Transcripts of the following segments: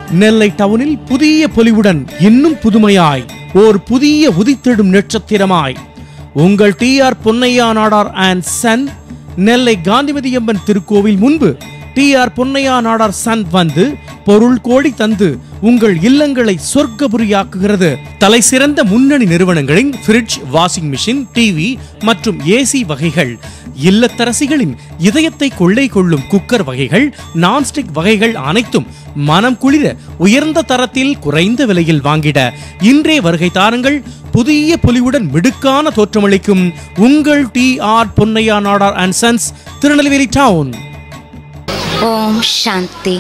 நெல்லை டவுனில் புதிய பொலிவுடன் இன்னும் புதுமையாய் ஓர் புதிய உதித்தெடும் நட்சத்திரமாய் உங்கள் T R Ponnaiah Nadar and son Nellai Kanthimathiamman திருக்கோவில் முன்பு T R Ponnaiah Nadar son வந்து பொருள் கோடி தந்து உங்கள் இல்லங்களை சொர்க்கபுரியாக்குகிறது தலை சிறந்த முன்னணி நிறுவனங்களின் ஃப்ரிட்ஜ் வாஷிங் மிஷின் டிவி மற்றும் ஏசி வகைகள் இல்லத்தரசிகளின் இதயத்தை கொள்ளை கொள்ளும் குக்கர் வகைகள் நான்ஸ்டிக் வகைகள் அனைத்தும் மனம் குளிர உயர்ந்த தரத்தில் குறைந்த விலையில் வாங்கிட இன்றே வருகை தாருங்கள் புதிய பொலிவுடன் மிடுக்கான தோற்றமளிக்கும் உங்கள் T R Ponnaiah Nadar and sons Tirunelveli town ஓம் சாந்தி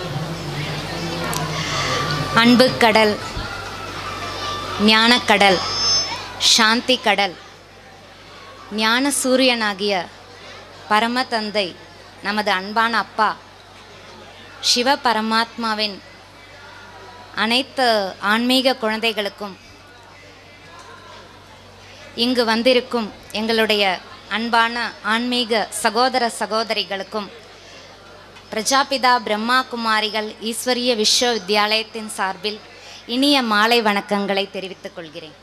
அன்பு கடல் ஞானக்கடல் சாந்தி கடல் ஞான சூரியனாகிய பரம தந்தை நமது அன்பான அப்பா சிவ பரமாத்மாவின் அனைத்து ஆன்மீக குழந்தைகளுக்கும் இங்கு வந்திருக்கும் எங்களுடைய அன்பான ஆன்மீக சகோதர சகோதரிகளுக்கும் பிரஜாபிதா பிரம்மா குமாரிகள் ஈஸ்வரிய விஸ்வவித்யாலயத்தின் சார்பில் இனிய மாலை வணக்கங்களை தெரிவித்துக் கொள்கிறேன்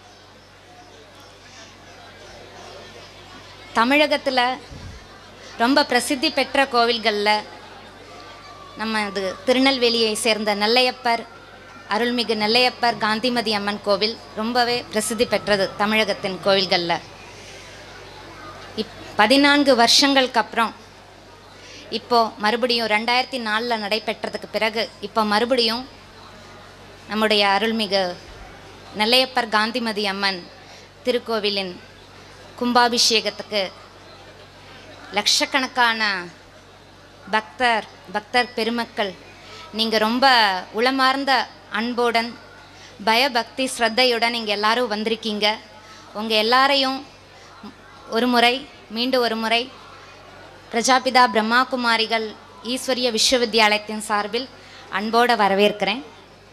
தமிழகத்தில் ரொம்ப பிரசித்தி பெற்ற கோவில்களில் நம்ம இது திருநெல்வேலியை சேர்ந்த நெல்லையப்பர் அருள்மிகு நெல்லையப்பர் காந்திமதி அம்மன் கோவில் ரொம்பவே பிரசித்தி பெற்றது தமிழகத்தின் கோவில்களில் இப் பதினான்கு வருஷங்களுக்கு அப்புறம் இப்போ மறுபடியும் ரெண்டாயிரத்தி நாலில் நடைபெற்றதுக்கு பிறகு இப்போ மறுபடியும் நம்முடைய அருள்மிகு நெல்லையப்பர் காந்திமதி அம்மன் திருக்கோவிலின் கும்பாபிஷேகத்துக்கு லட்சக்கணக்கான பக்தர் பக்தர் பெருமக்கள் நீங்கள் ரொம்ப உளமார்ந்த அன்புடன் பயபக்தி ஸ்ரத்தையுடன் இங்கே எல்லாரும் வந்திருக்கீங்க உங்கள் எல்லாரையும் ஒரு முறை மீண்டும் ஒரு முறை பிரஜாபிதா பிரம்மா குமாரிகள் ஈஸ்வரிய விஸ்வவித்யாலயத்தின் சார்பில் அன்போடு வரவேற்கிறேன்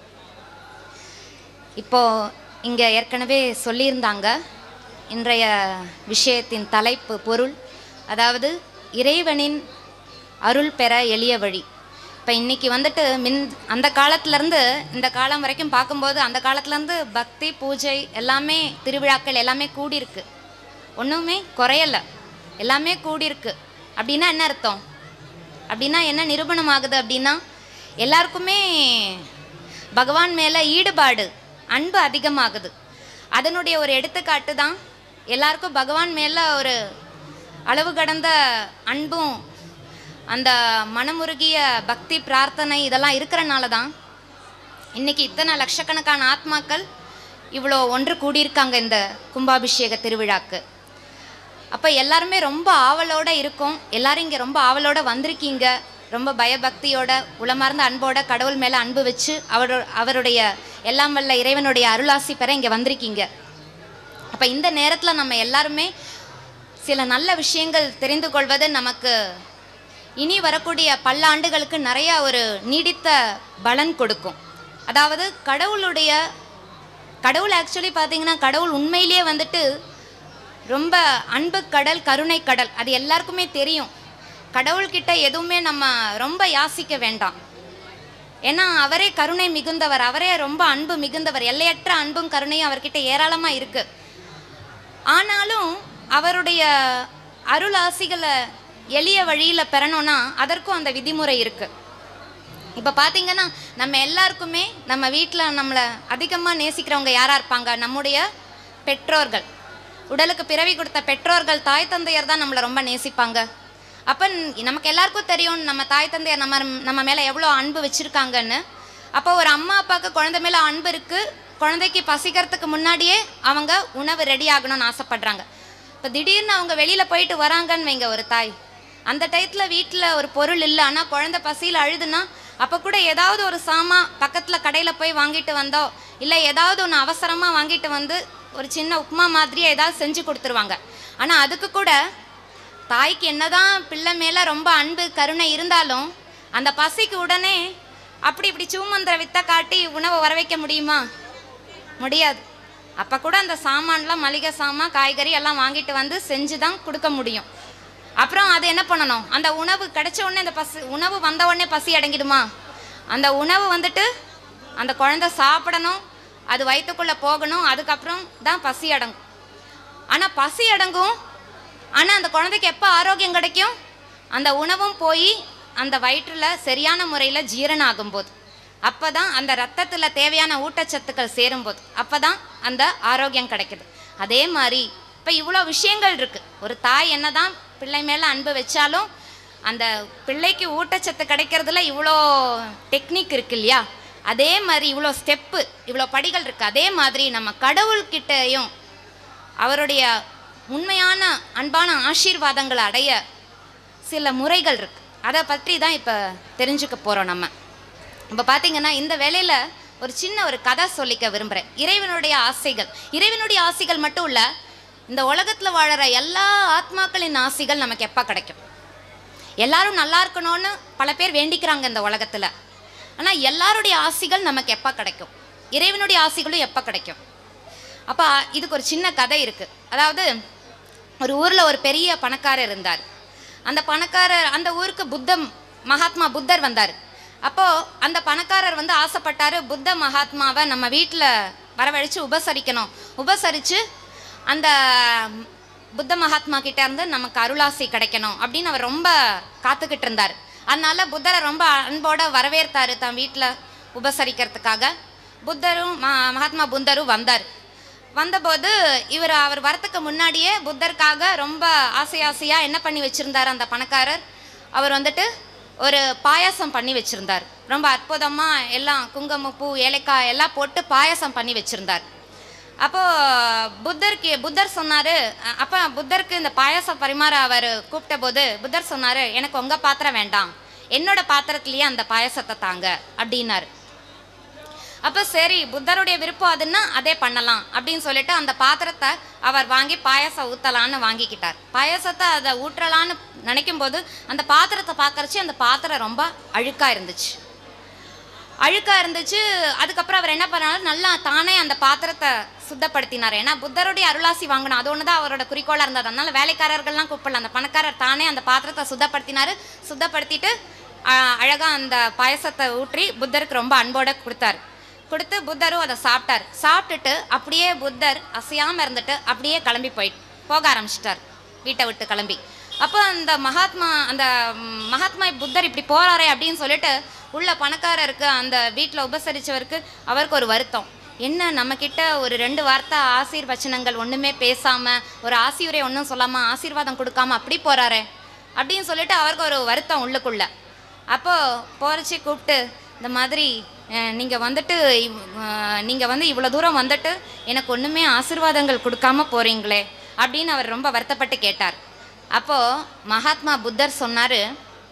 இப்போது இங்கே ஏற்கனவே சொல்லியிருந்தாங்க இன்றைய விஷயத்தின் தலைப்பு பொருள் அதாவது இறைவனின் அருள் பெற எளிய வழி இப்போ இன்னைக்கு வந்துட்டு மின் அந்த காலத்துலேருந்து இந்த காலம் வரைக்கும் பார்க்கும்போது அந்த காலத்துலேருந்து பக்தி பூஜை எல்லாமே திருவிழாக்கள் எல்லாமே கூடியிருக்கு ஒன்றுமே குறையலை எல்லாமே கூடியிருக்கு அப்படின்னா என்ன அர்த்தம் அப்படின்னா என்ன நிரூபணம் ஆகுது அப்படின்னா எல்லாருக்குமே பகவான் மேலே ஈடுபாடு அன்பு அதிகமாகுது அதனுடைய ஒரு எடுத்துக்காட்டு தான் எல்லாருக்கும் பகவான் மேலே ஒரு அளவு கடந்த அன்பும் அந்த மனமுருகிய பக்தி பிரார்த்தனை இதெல்லாம் இருக்கிறனால தான் இன்னைக்கு இத்தனை லட்சக்கணக்கான ஆத்மாக்கள் இவ்வளோ ஒன்று கூடியிருக்காங்க இந்த கும்பாபிஷேக திருவிழாக்கு அப்போ எல்லாருமே ரொம்ப ஆவலோட இருக்கும் எல்லாரும் இங்கே ரொம்ப ஆவலோட வந்திருக்கீங்க ரொம்ப பயபக்தியோட உளமார்ந்த அன்போட கடவுள் மேலே அன்பு வச்சு அவரு அவருடைய எல்லாம் வல்ல இறைவனுடைய அருளாசி பெற இங்கே வந்திருக்கீங்க அப்போ இந்த நேரத்தில் நம்ம எல்லாருமே சில நல்ல விஷயங்கள் தெரிந்து கொள்வது நமக்கு இனி வரக்கூடிய பல்லாண்டுகளுக்கு நிறைய ஒரு நீடித்த பலன் கொடுக்கும் அதாவது கடவுளுடைய கடவுள் ஆக்சுவலி பார்த்தீங்கன்னா கடவுள் உண்மையிலேயே வந்துட்டு ரொம்ப அன்பு கடல் கருணை கடல் அது எல்லாருக்குமே தெரியும் கடவுள்கிட்ட எதுவுமே நம்ம ரொம்ப யாசிக்க வேண்டாம் ஏன்னா அவரே கருணை மிகுந்தவர் அவரே ரொம்ப அன்பு மிகுந்தவர் எல்லையற்ற அன்பும் கருணையும் அவர்கிட்ட ஏராளமாக இருக்கு ஆனாலும் அவருடைய அருள் ஆசிகளை எளிய வழியில் பெறணும்னா அதற்கும் அந்த விதிமுறை இருக்குது இப்போ பார்த்தீங்கன்னா நம்ம எல்லாருக்குமே நம்ம வீட்டில் நம்மளை அதிகமாக நேசிக்கிறவங்க யாராக இருப்பாங்க நம்முடைய பெற்றோர்கள் உடலுக்கு பிறவி கொடுத்த பெற்றோர்கள் தாய் தந்தையர் தான் நம்மளை ரொம்ப நேசிப்பாங்க அப்போ நமக்கு எல்லாருக்கும் தெரியும் நம்ம தாய் தந்தையர் நம்ம நம்ம மேலே எவ்வளோ அன்பு வச்சுருக்காங்கன்னு அப்போ ஒரு அம்மா அப்பாவுக்கு குழந்தை மேலே அன்பு இருக்குது குழந்தைக்கு பசிக்கிறதுக்கு முன்னாடியே அவங்க உணவு ரெடி ஆகணும்னு ஆசைப்படுறாங்க இப்போ திடீர்னு அவங்க வெளியில் போயிட்டு வராங்கன்னு வைங்க ஒரு தாய் அந்த டயத்தில் வீட்டில் ஒரு பொருள் இல்லை ஆனால் குழந்தை பசியில் அழுதுன்னா அப்போ கூட ஏதாவது ஒரு சாமான் பக்கத்தில் கடையில் போய் வாங்கிட்டு வந்தோ இல்லை ஏதாவது ஒன்று அவசரமாக வாங்கிட்டு வந்து ஒரு சின்ன உப்புமா மாதிரியே ஏதாவது செஞ்சு கொடுத்துருவாங்க ஆனால் அதுக்கு கூட தாய்க்கு என்னதான் பிள்ளை மேலே ரொம்ப அன்பு கருணை இருந்தாலும் அந்த பசிக்கு உடனே அப்படி இப்படி சூமந்திர வித்தை காட்டி உணவை வர வைக்க முடியுமா முடியாது அப்போ கூட அந்த சாமான்லாம் மளிகை சாமான் காய்கறி எல்லாம் வாங்கிட்டு வந்து செஞ்சு தான் கொடுக்க முடியும் அப்புறம் அது என்ன பண்ணணும் அந்த உணவு கிடைச்ச உடனே அந்த பசி உணவு வந்த உடனே பசி அடங்கிடுமா அந்த உணவு வந்துட்டு அந்த குழந்தை சாப்பிடணும் அது வயிற்றுக்குள்ளே போகணும் அதுக்கப்புறம் தான் பசி அடங்கும் ஆனால் பசி அடங்கும் ஆனால் அந்த குழந்தைக்கு எப்போ ஆரோக்கியம் கிடைக்கும் அந்த உணவும் போய் அந்த வயிற்றில் சரியான முறையில் ஜீரணம் ஆகும்போது அப்போ தான் அந்த ரத்தத்தில் தேவையான ஊட்டச்சத்துக்கள் சேரும்போது அப்போ தான் அந்த ஆரோக்கியம் கிடைக்குது அதே மாதிரி இப்போ இவ்வளோ விஷயங்கள் இருக்குது ஒரு தாய் என்ன தான் பிள்ளை மேலே அன்பு வச்சாலும் அந்த பிள்ளைக்கு ஊட்டச்சத்து கிடைக்கிறதுல இவ்வளோ டெக்னிக் இருக்கு இல்லையா அதே மாதிரி இவ்வளோ ஸ்டெப்பு இவ்வளோ படிகள் இருக்குது அதே மாதிரி நம்ம கடவுள்கிட்டயும் அவருடைய உண்மையான அன்பான ஆசீர்வாதங்களை அடைய சில முறைகள் இருக்கு அதை பற்றி தான் இப்போ தெரிஞ்சுக்க போகிறோம் நம்ம இப்போ பார்த்தீங்கன்னா இந்த வேலையில் ஒரு சின்ன ஒரு கதை சொல்லிக்க விரும்புகிறேன் இறைவனுடைய ஆசைகள் இறைவனுடைய ஆசைகள் மட்டும் இல்லை இந்த உலகத்தில் வாழற எல்லா ஆத்மாக்களின் ஆசைகள் நமக்கு எப்போ கிடைக்கும் எல்லாரும் நல்லா இருக்கணும்னு பல பேர் வேண்டிக்கிறாங்க இந்த உலகத்தில் ஆனால் எல்லாருடைய ஆசைகள் நமக்கு எப்போ கிடைக்கும் இறைவனுடைய ஆசைகளும் எப்போ கிடைக்கும் அப்போ இதுக்கு ஒரு சின்ன கதை இருக்குது அதாவது ஒரு ஊரில் ஒரு பெரிய பணக்காரர் இருந்தார் அந்த பணக்காரர் அந்த ஊருக்கு புத்தம் மகாத்மா புத்தர் வந்தார் அப்போது அந்த பணக்காரர் வந்து ஆசைப்பட்டார் புத்த மகாத்மாவை நம்ம வீட்டில் வரவழைச்சு உபசரிக்கணும் உபசரித்து அந்த புத்த மகாத்மா கிட்ட இருந்து நமக்கு அருளாசி கிடைக்கணும் அப்படின்னு அவர் ரொம்ப காத்துக்கிட்டு இருந்தார் அதனால புத்தரை ரொம்ப அன்போட வரவேற்றாரு தன் வீட்டில் உபசரிக்கிறதுக்காக புத்தரும் ம- மகாத்மா புத்தரும் வந்தார் வந்தபோது இவர் அவர் வரத்துக்கு முன்னாடியே புத்தருக்காக ரொம்ப ஆசை ஆசையாக என்ன பண்ணி வச்சுருந்தார் அந்த பணக்காரர் அவர் வந்துட்டு ஒரு பாயாசம் பண்ணி வச்சுருந்தார் ரொம்ப அற்புதமாக எல்லாம் குங்குமப்பூ ஏலக்காய் எல்லாம் போட்டு பாயாசம் பண்ணி வச்சுருந்தார் அப்போ புத்தருக்கு புத்தர் சொன்னாரு அ- அப்ப புத்தருக்கு இந்த பாயாசம் பரிமாற அவர் கூப்பிட்ட போது புத்தர் சொன்னாரு எனக்கு உங்க பாத்திரம் வேண்டாம் என்னோட பாத்திரத்திலேயே அந்த பாயாசத்தை தாங்க அப்படின்னாரு அப்போ சரி புத்தருடைய விருப்பம் அதுன்னா அதே பண்ணலாம் அப்படின்னு சொல்லிட்டு அந்த பாத்திரத்தை அவர் வாங்கி பாயாசம் ஊற்றலான்னு வாங்கிக்கிட்டார் பாயாசத்தை அதை ஊற்றலான்னு நினைக்கும் போது அந்த பாத்திரத்தை பார்க்கறச்சு அந்த பாத்திரம் ரொம்ப அழுக்காக இருந்துச்சு அழுக்கா இருந்துச்சு அதுக்கப்புறம் அவர் என்ன பண்ணாரு நல்லா தானே அந்த பாத்திரத்தை சுத்தப்படுத்தினார் ஏன்னா புத்தருடைய அருளாசி வாங்கணும் அது ஒன்று தான் அவரோட குறிக்கோளாக இருந்தது அதனால வேலைக்காரர்கள்லாம் கூப்பிடல அந்த பணக்காரர் தானே அந்த பாத்திரத்தை சுத்தப்படுத்தினாரு சுத்தப்படுத்திட்டு ஆஹ், அழகா அந்த பாயசத்தை ஊற்றி புத்தருக்கு ரொம்ப அன்போட கொடுத்தாரு கொடுத்து புத்தரும் அதை சாப்பிட்டார் சாப்பிட்டுட்டு அப்படியே புத்தர் அசையாமல் இருந்துட்டு அப்படியே கிளம்பி போயிட்டு போக ஆரம்பிச்சிட்டார் வீட்டை விட்டு கிளம்பி அப்போ அந்த மகாத்மா அந்த ம், மகாத்மா புத்தர் இப்படி போறாரே அப்படின்னு சொல்லிட்டு உள்ள பணக்காரருக்கு அந்த வீட்டில் உபசரிச்சவருக்கு அவருக்கு ஒரு வருத்தம் என்ன நம்மக்கிட்ட ஒரு ரெண்டு வார்த்தை ஆசீர்வச்சனங்கள் ஒன்றுமே பேசாமல் ஒரு ஆசியுரை ஒன்றும் சொல்லாமல் ஆசீர்வாதம் கொடுக்காம அப்படி போறாரே அப்படின்னு சொல்லிட்டு அவருக்கு ஒரு வருத்தம் உள்ளுக்குள்ள அப்போது போகிறச்சி கூப்பிட்டு இந்த மாதிரி நீங்கள் வந்துட்டு நீங்கள் வந்து இவ்வளோ தூரம் வந்துட்டு எனக்கு ஒன்றுமே ஆசீர்வாதங்கள் கொடுக்காம போகிறீங்களே அப்படின்னு அவர் ரொம்ப வருத்தப்பட்டு கேட்டார் அப்போது மகாத்மா புத்தர் சொன்னார்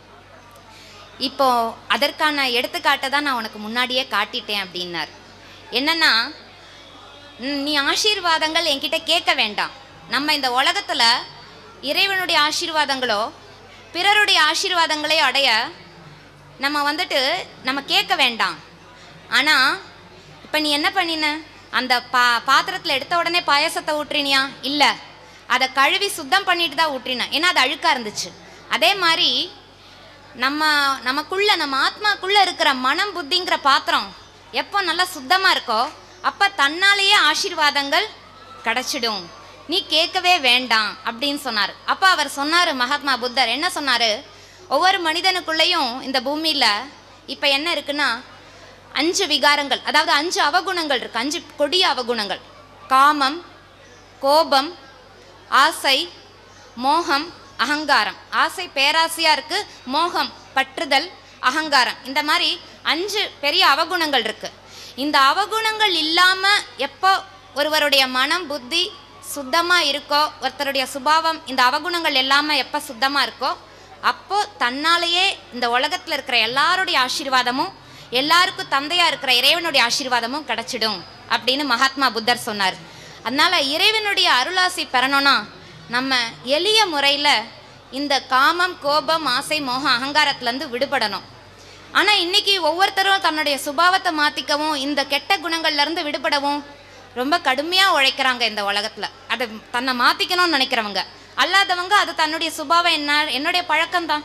இப்போ அதற்கான எடுத்துக்காட்டை தான் நான் உனக்கு முன்னாடியே காட்டிட்டேன் அப்படின்னார் என்னன்னா ம், நீ ஆசீர்வாதங்கள் என்கிட்ட கேட்க வேண்டாம் நம்ம இந்த உலகத்துல இறைவனுடைய ஆசீர்வாதங்களோ பிறருடைய ஆசீர்வாதங்களை அடைய நம்ம வந்துட்டு நம்ம கேட்க வேண்டாம் ஆனால் இப்போ நீ என்ன பண்ணின அந்த பா பாத்திரத்தில் எடுத்த உடனே பாயாசத்தை ஊற்றினியா இல்லை அதை கழுவி சுத்தம் பண்ணிட்டு தான் ஊற்றினேன் ஏன்னா அது அழுக்காக இருந்துச்சு அதே மாதிரி நம்ம நமக்குள்ள நம்ம ஆத்மாக்குள்ள இருக்கிற மனம் புத்திங்கிற பாத்திரம் எப்போ நல்லா சுத்தமாக இருக்கோ அப்போ தன்னாலேயே ஆசீர்வாதங்கள் கிடைச்சிடும் நீ கேட்கவே வேண்டாம் அப்படின்னு சொன்னார் அப்போ அவர் சொன்னார் மகாத்மா புத்தர் என்ன சொன்னார் ஒவ்வொரு மனிதனுக்குள்ளேயும் இந்த பூமியில் இப்போ என்ன இருக்குன்னா அஞ்சு விகாரங்கள் அதாவது அஞ்சு அவகுணங்கள் இருக்கு அஞ்சு கொடிய அவகுணங்கள் காமம் கோபம் ஆசை மோகம் அகங்காரம் ஆசை பேராசையா இருக்கு மோகம் பற்றுதல் அகங்காரம் இந்த மாதிரி அஞ்சு பெரிய அவகுணங்கள் இருக்கு இந்த அவகுணங்கள் இல்லாம எப்போ ஒருவருடைய மனம் புத்தி சுத்தமா இருக்கோ ஒருத்தருடைய சுபாவம் இந்த அவகுணங்கள் எல்லாம எப்போ சுத்தமா இருக்கோ அப்போ தன்னாலேயே இந்த உலகத்துல இருக்கிற எல்லாருடைய ஆசீர்வாதமும் எல்லாருக்கும் தந்தையா இருக்கிற இறைவனுடைய ஆசீர்வாதமும் கிடைச்சிடும் அப்படின்னு மகாத்மா புத்தர் சொன்னார் அதனால இறைவனுடைய அருளாசி பெறணும்னா நம்ம எளிய முறையில் இந்த காமம் கோபம் ஆசை மோகம் அகங்காரத்துலேருந்து விடுபடணும் ஆனால் இன்னைக்கு ஒவ்வொருத்தரும் தன்னுடைய சுபாவத்தை மாற்றிக்கவும் இந்த கெட்ட குணங்கள்லேருந்து விடுபடவும் ரொம்ப கடுமையாக உழைக்கிறாங்க இந்த உலகத்தில் அதை தன்னை மாற்றிக்கணும்னு நினைக்கிறவங்க அல்லாதவங்க அது தன்னுடைய சுபாவம் என்ன என்னுடைய பழக்கம்தான்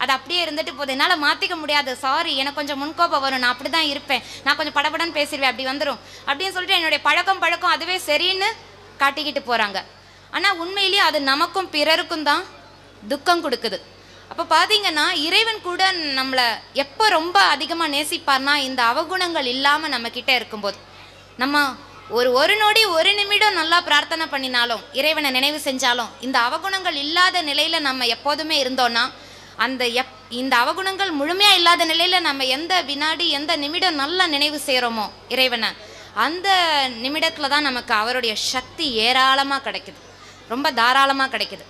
அது அப்படியே இருந்துட்டு போகுது என்னால் மாற்றிக்க முடியாது சாரி எனக்கு கொஞ்சம் முன்கோபம் வரும் நான் அப்படி தான் இருப்பேன் நான் கொஞ்சம் படபடன்னு பேசிடுவேன் அப்படி வந்துடும் அப்படின்னு சொல்லிட்டு என்னுடைய பழக்கம் பழக்கம் அதுவே சரின்னு காட்டிக்கிட்டு போகிறாங்க ஆனால் உண்மையிலேயே அது நமக்கும் பிறருக்கும் தான் துக்கம் கொடுக்குது அப்போ பார்த்தீங்கன்னா இறைவன் கூட நம்மளை எப்போ ரொம்ப அதிகமாக நேசிப்பார்னா இந்த அவகுணங்கள் இல்லாமல் நம்ம கிட்ட இருக்கும்போது நம்ம ஒரு ஒரு நொடி ஒரு நிமிடம் நல்லா பிரார்த்தனை பண்ணினாலும் இறைவனை நினைவு செஞ்சாலும் இந்த அவகுணங்கள் இல்லாத நிலையில் நம்ம எப்போதுமே இருந்தோன்னா அந்த எப் இந்த அவகுணங்கள் முழுமையாக இல்லாத நிலையில் நம்ம எந்த வினாடி எந்த நிமிடம் நல்லா நினைவு செய்கிறோமோ இறைவனை அந்த நிமிடத்தில் தான் நமக்கு அவருடைய சக்தி ஏராளமாக கிடைக்குது ரொம்ப தாராளமாக கிடைக்குது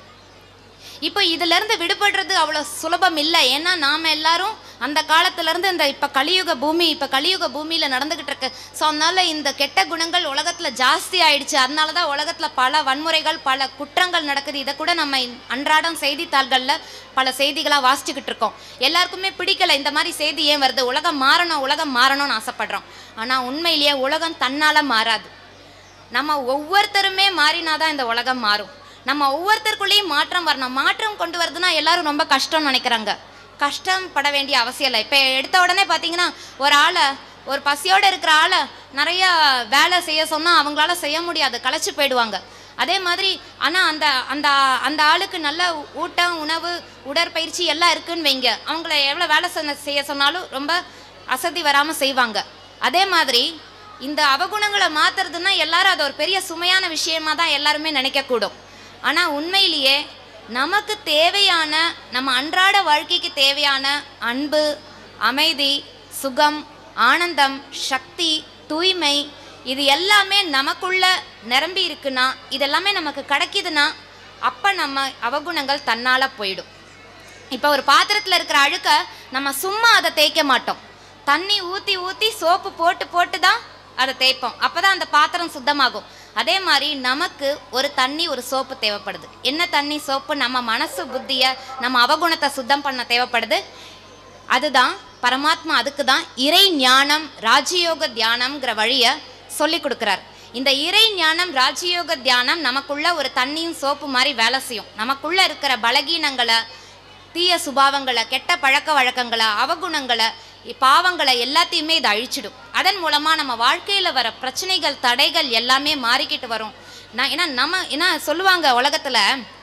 இப்போ இதிலிருந்து விடுபடுறது அவ்வளோ சுலபம் இல்லை ஏன்னா நாம் எல்லாரும் அந்த காலத்திலேருந்து இந்த இப்போ கலியுக பூமி இப்போ கலியுக பூமியில் நடந்துக்கிட்டு இருக்கு ஸோ அதனால இந்த கெட்ட குணங்கள் உலகத்தில் ஜாஸ்தி ஆயிடுச்சு அதனால தான் உலகத்தில் பல வன்முறைகள் பல குற்றங்கள் நடக்குது இதை கூட நம்ம இன்- அன்றாடம் செய்தித்தாள்களில் பல செய்திகளாக வாசிச்சுக்கிட்டு இருக்கோம் எல்லாருக்குமே பிடிக்கல இந்த மாதிரி செய்தி ஏன் வருது உலகம் மாறணும் உலகம் மாறணும்னு ஆசைப்படுறோம் ஆனால் உண்மையிலேயே உலகம் தன்னால் மாறாது நம்ம ஒவ்வொருத்தருமே மாறினாதான் இந்த உலகம் மாறும் நம்ம ஒவ்வொருத்தருக்குள்ளேயும் மாற்றம் வரணும் மாற்றம் கொண்டு வரதுன்னா எல்லாரும் ரொம்ப கஷ்டம்னு நினைக்கிறாங்க கஷ்டம் பட வேண்டிய அவசியம் இல்லை இப்போ எடுத்த உடனே பார்த்தீங்கன்னா ஒரு ஆளை ஒரு பசியோடு இருக்கிற ஆளை நிறைய வேலை செய்ய சொன்னால் அவங்களால செய்ய முடியாது களைச்சு போயிடுவாங்க அதே மாதிரி ஆனால் அந்த அந்த அந்த ஆளுக்கு நல்ல ஊட்டம் உணவு உடற்பயிற்சி எல்லாம் இருக்குன்னு வைங்க அவங்கள எவ்வளோ வேலை சொன்ன- செய்ய சொன்னாலும் ரொம்ப அசதி வராமல் செய்வாங்க அதே மாதிரி இந்த அவகுணங்களை மாத்துறதுன்னா எல்லாரும் அது ஒரு பெரிய சுமையான விஷயமா தான் எல்லாருமே நினைக்கக்கூடும் ஆனால் உண்மையிலேயே நமக்கு தேவையான நம்ம அன்றாட வாழ்க்கைக்கு தேவையான அன்பு அமைதி சுகம் ஆனந்தம் சக்தி தூய்மை இது எல்லாமே நமக்குள்ள நிரம்பி இருக்குன்னா இதெல்லாமே நமக்கு கிடைக்குதுன்னா அப்போ நம்ம அவகுணங்கள் தன்னால் போயிடும் இப்போ ஒரு பாத்திரத்தில் இருக்கிற அழுக்க நம்ம சும்மா அதை தேய்க்க மாட்டோம் தண்ணி ஊற்றி ஊற்றி சோப்பு போட்டு போட்டு தான் அதை தேய்ப்போம் அப்போ தான் அந்த பாத்திரம் சுத்தமாகும் அதே மாதிரி நமக்கு ஒரு தண்ணி ஒரு சோப்பு தேவைப்படுது என்ன தண்ணி சோப்பு நம்ம மனசு புத்தியை நம்ம அவகுணத்தை சுத்தம் பண்ண தேவைப்படுது அதுதான் பரமாத்மா அதுக்கு தான் இறை ஞானம் ராஜயோக தியானம்ங்கிற வழியை சொல்லி கொடுக்குறார் இந்த இறை ஞானம் ராஜயோக தியானம் நமக்குள்ள ஒரு தண்ணியும் சோப்பு மாதிரி வேலை செய்யும் நமக்குள்ள இருக்கிற பலகீனங்களை தீய சுபாவங்களை கெட்ட பழக்க வழக்கங்களை அவகுணங்களை இ- பாவங்களை எல்லாத்தையுமே இது அழிச்சிடும் அதன் மூலமாக நம்ம வாழ்க்கையில் வர பிரச்சனைகள் தடைகள் எல்லாமே மாறிக்கிட்டு வரும் நான் ஏன்னா நம்ம ஏன்னா சொல்லுவாங்க உலகத்தில்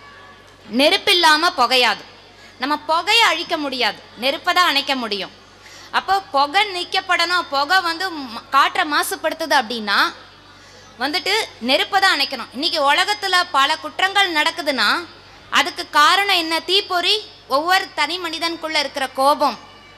நெருப்பில்லாமல் புகையாது நம்ம புகையை அழிக்க முடியாது நெருப்பை தான் அணைக்க முடியும் அப்போ புகை நீக்கப்படணும் புகை வந்து ம- காற்றை மாசுபடுத்துது அப்படின்னா வந்துட்டு நெருப்பை தான் அணைக்கணும் இன்னைக்கு உலகத்தில் பல குற்றங்கள் நடக்குதுன்னா அதுக்கு காரணம் என்ன தீப்பொறி ஒவ்வொரு தனி மனிதனுக்குள்ள இருக்கிற கோபம்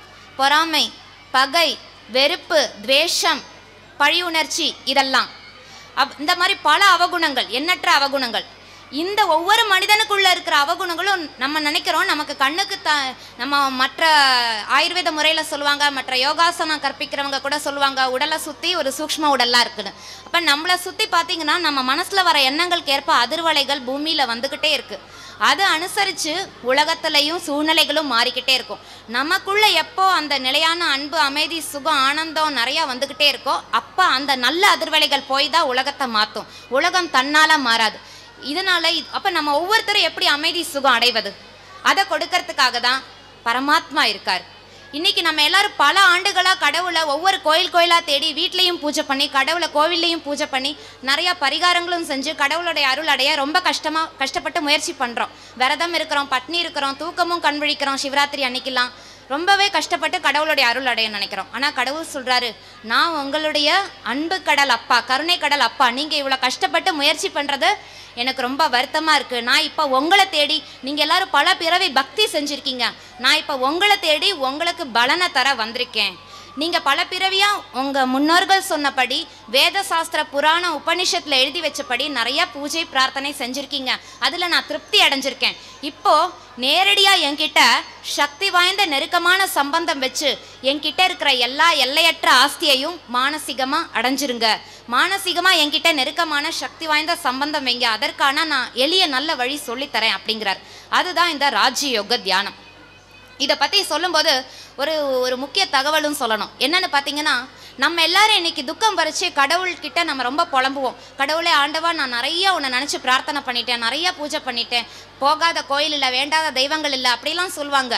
பொறாமை பகை வெறுப்பு துவேஷம் பழி உணர்ச்சி இதெல்லாம் அப் இந்த மாதிரி பல அவகுணங்கள் எண்ணற்ற அவகுணங்கள் இந்த ஒவ்வொரு மனிதனுக்குள்ள இருக்கிற அவகுணங்களும் நம்ம நினைக்கிறோம் நமக்கு கண்ணுக்கு த நம்ம மற்ற ஆயுர்வேத முறையில் சொல்லுவாங்க மற்ற யோகாசனம் கற்பிக்கிறவங்க கூட சொல்லுவாங்க உடலை சுற்றி ஒரு சூக்ஷ்ம உடல்லாம் இருக்குன்னு அப்போ நம்மளை சுற்றி பார்த்தீங்கன்னா நம்ம மனசில் வர எண்ணங்களுக்கு ஏற்ப அதிர்வலைகள் பூமியில் வந்துக்கிட்டே இருக்குது அதை அனுசரித்து உலகத்துலேயும் சூழ்நிலைகளும் மாறிக்கிட்டே இருக்கும் நமக்குள்ள எப்போ அந்த நிலையான அன்பு அமைதி சுகம் ஆனந்தம் நிறையா வந்துக்கிட்டே இருக்கோ அப்போ அந்த நல்ல அதிர்வலைகள் போய் தான் உலகத்தை மாற்றும் உலகம் தன்னால் மாறாது இதனால இது- அப்போ நம்ம ஒவ்வொருத்தரும் எப்படி அமைதி சுகம் அடைவது அதை கொடுக்கறதுக்காக தான் பரமாத்மா இருக்கார் இன்னைக்கு நம்ம எல்லாரும் பல ஆண்டுகளாக கடவுளை ஒவ்வொரு கோயில் கோயிலாக தேடி வீட்லேயும் பூஜை பண்ணி கடவுளை கோவில்லையும் பூஜை பண்ணி நிறையா பரிகாரங்களும் செஞ்சு கடவுளுடைய அருள் அடைய ரொம்ப கஷ்டமாக கஷ்டப்பட்டு முயற்சி பண்ணுறோம் விரதம் இருக்கிறோம் பட்னி இருக்கிறோம் தூக்கமும் கண் விழிக்கிறோம் சிவராத்திரி அன்னைக்கெல்லாம் ரொம்பவே கஷ்டப்பட்டு கடவுளுடைய அருள் அடைய நினைக்கிறோம் ஆனால் கடவுள் சொல்கிறாரு நான் உங்களுடைய அன்பு கடல் அப்பா கருணை கடல் அப்பா நீங்கள் இவ்வளோ கஷ்டப்பட்டு முயற்சி பண்ணுறது எனக்கு ரொம்ப வருத்தமாக இருக்குது நான் இப்போ உங்களை தேடி நீங்கள் எல்லாரும் பல பிறவி பக்தி செஞ்சுருக்கீங்க நான் இப்போ உங்களை தேடி உங்களுக்கு பலனை தர வந்திருக்கேன் நீங்கள் பல பிறவியாக உங்கள் முன்னோர்கள் சொன்னபடி வேத சாஸ்திர புராண உபனிஷத்தில் எழுதி வச்சபடி நிறைய பூஜை பிரார்த்தனை செஞ்சுருக்கீங்க அதில் நான் திருப்தி அடைஞ்சிருக்கேன் இப்போ நேரடியாக என்கிட்ட சக்தி வாய்ந்த நெருக்கமான சம்பந்தம் வச்சு என்கிட்ட இருக்கிற எல்லா எல்லையற்ற ஆஸ்தியையும் மானசீகமாக அடைஞ்சிருங்க மானசீகமாக என்கிட்ட நெருக்கமான சக்தி வாய்ந்த சம்பந்தம் வைங்க அதற்கான நான் எளிய நல்ல வழி சொல்லித்தரேன் அப்படிங்கிறார் அதுதான் இந்த ராஜயோக தியானம் இதை பற்றி சொல்லும்போது ஒரு ஒரு முக்கிய தகவலும் சொல்லணும் என்னன்னு பார்த்தீங்கன்னா நம்ம எல்லாரும் இன்னைக்கு துக்கம் பறிச்சு கடவுள்கிட்ட நம்ம ரொம்ப புலம்புவோம் கடவுளே ஆண்டவா நான் நிறைய உன்னை நினச்சி பிரார்த்தனை பண்ணிட்டேன் நிறைய பூஜை பண்ணிட்டேன் போகாத கோயில் இல்லை வேண்டாத தெய்வங்கள் இல்லை அப்படிலாம் சொல்லுவாங்க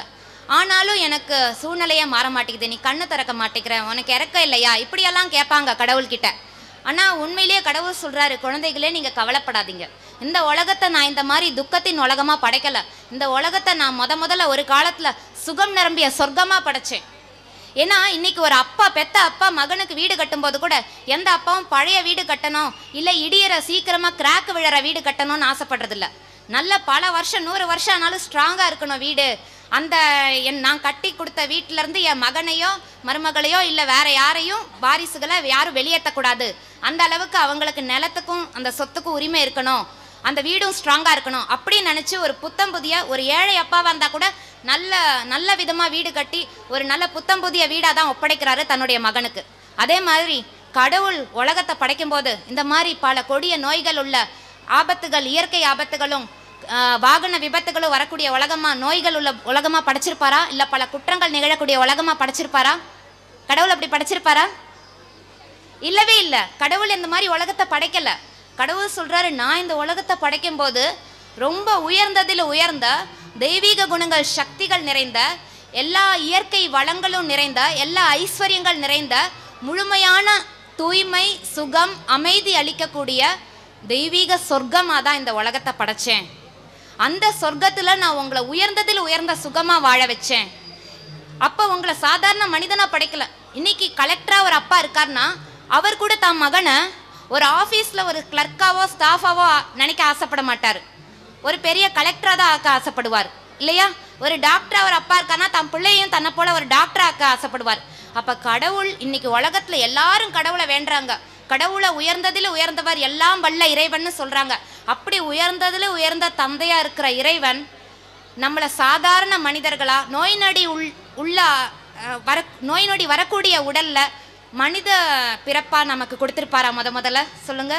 ஆனாலும் எனக்கு சூழ்நிலையே மாற மாட்டேங்குது நீ கண்ணு திறக்க மாட்டேங்கிற உனக்கு இறக்க இல்லையா இப்படியெல்லாம் கேட்பாங்க கடவுள்கிட்ட ஆனால் உண்மையிலேயே கடவுள் சொல்கிறாரு குழந்தைகளே நீங்கள் கவலைப்படாதீங்க இந்த உலகத்தை நான் இந்த மாதிரி துக்கத்தின் உலகமாக படைக்கலை இந்த உலகத்தை நான் முத முதல்ல ஒரு காலத்தில் சுகம் நிரம்பிய சொர்க்கமாக படைச்சேன் ஏன்னா இன்னைக்கு ஒரு அப்பா பெத்த அப்பா மகனுக்கு வீடு கட்டும்போது கூட எந்த அப்பாவும் பழைய வீடு கட்டணும் இல்லை இடியற சீக்கிரமாக கிராக் விழற வீடு கட்டணும்னு ஆசைப்படுறதில்ல நல்ல பல வருஷம் நூறு வருஷம் ஆனாலும் ஸ்ட்ராங்காக இருக்கணும் வீடு அந்த என் நான் கட்டி கொடுத்த வீட்டிலேருந்து என் மகனையோ மருமகளையோ இல்லை வேற யாரையும் வாரிசுகளை யாரும் வெளியேற்றக்கூடாது அந்த அளவுக்கு அவங்களுக்கு நிலத்துக்கும் அந்த சொத்துக்கும் உரிமை இருக்கணும் அந்த வீடும் ஸ்ட்ராங்காக இருக்கணும் அப்படின்னு நினச்சி ஒரு புத்தம் புதிய ஒரு ஏழை அப்பாவாக இருந்தால் கூட நல்ல நல்ல விதமாக வீடு கட்டி ஒரு நல்ல புத்தம் புதிய வீடாக தான் ஒப்படைக்கிறாரு தன்னுடைய மகனுக்கு அதே மாதிரி கடவுள் உலகத்தை படைக்கும்போது இந்த மாதிரி பல கொடிய நோய்கள் உள்ள ஆபத்துகள் இயற்கை ஆபத்துகளும் ஆஹ், வாகன விபத்துகளும் வரக்கூடிய உலகமா நோய்கள் உள்ள உலகமா படைச்சிருப்பாரா இல்லை பல குற்றங்கள் நிகழக்கூடிய உலகமா படைச்சிருப்பாரா கடவுள் அப்படி படைச்சிருப்பாரா இல்லவே இல்லை கடவுள் இந்த மாதிரி உலகத்தை படைக்கல கடவுள் சொல்றாரு நான் இந்த உலகத்தை படைக்கும் போது ரொம்ப உயர்ந்ததில் உயர்ந்த தெய்வீக குணங்கள் சக்திகள் நிறைந்த எல்லா இயற்கை வளங்களும் நிறைந்த எல்லா ஐஸ்வர்யங்கள் நிறைந்த முழுமையான தூய்மை சுகம் அமைதி அளிக்கக்கூடிய தெய்வீக சொர்க்கமாக தான் இந்த உலகத்தை படைச்சேன் அந்த சொர்க்கத்தில் நான் உங்களை உயர்ந்ததில் உயர்ந்த சுகமாக வாழ வச்சேன் அப்போ உங்களை சாதாரண மனிதனா படைக்கல இன்னைக்கு கலெக்டரா ஒரு அப்பா இருக்காருன்னா அவர் கூட தான் மகனை ஒரு ஆஃபீஸில் ஒரு கிளர்க்காவோ ஸ்டாஃபாவோ நினைக்க ஆசைப்பட மாட்டார் ஒரு பெரிய கலெக்டராக தான் ஆக்க ஆசைப்படுவார் இல்லையா ஒரு டாக்டரா ஒரு அப்பா இருக்காருன்னா தன் பிள்ளையும் தன்னை போல ஒரு டாக்டரா ஆக்க ஆசைப்படுவார் அப்போ கடவுள் இன்னைக்கு உலகத்தில் எல்லாரும் கடவுளை வேண்டுறாங்க கடவுளை உயர்ந்ததில் உயர்ந்தவர் எல்லாம் வல்ல இறைவன்னு சொல்றாங்க அப்படி உயர்ந்ததில் உயர்ந்த தந்தையா இருக்கிற இறைவன் நம்மளை சாதாரண மனிதர்களா நோய் நொடி உள் உள்ள அஹ், வர நோய் நொடி வரக்கூடிய உடல்ல மனித பிறப்பா நமக்கு கொடுத்துருப்பாரா முத முதல்ல சொல்லுங்க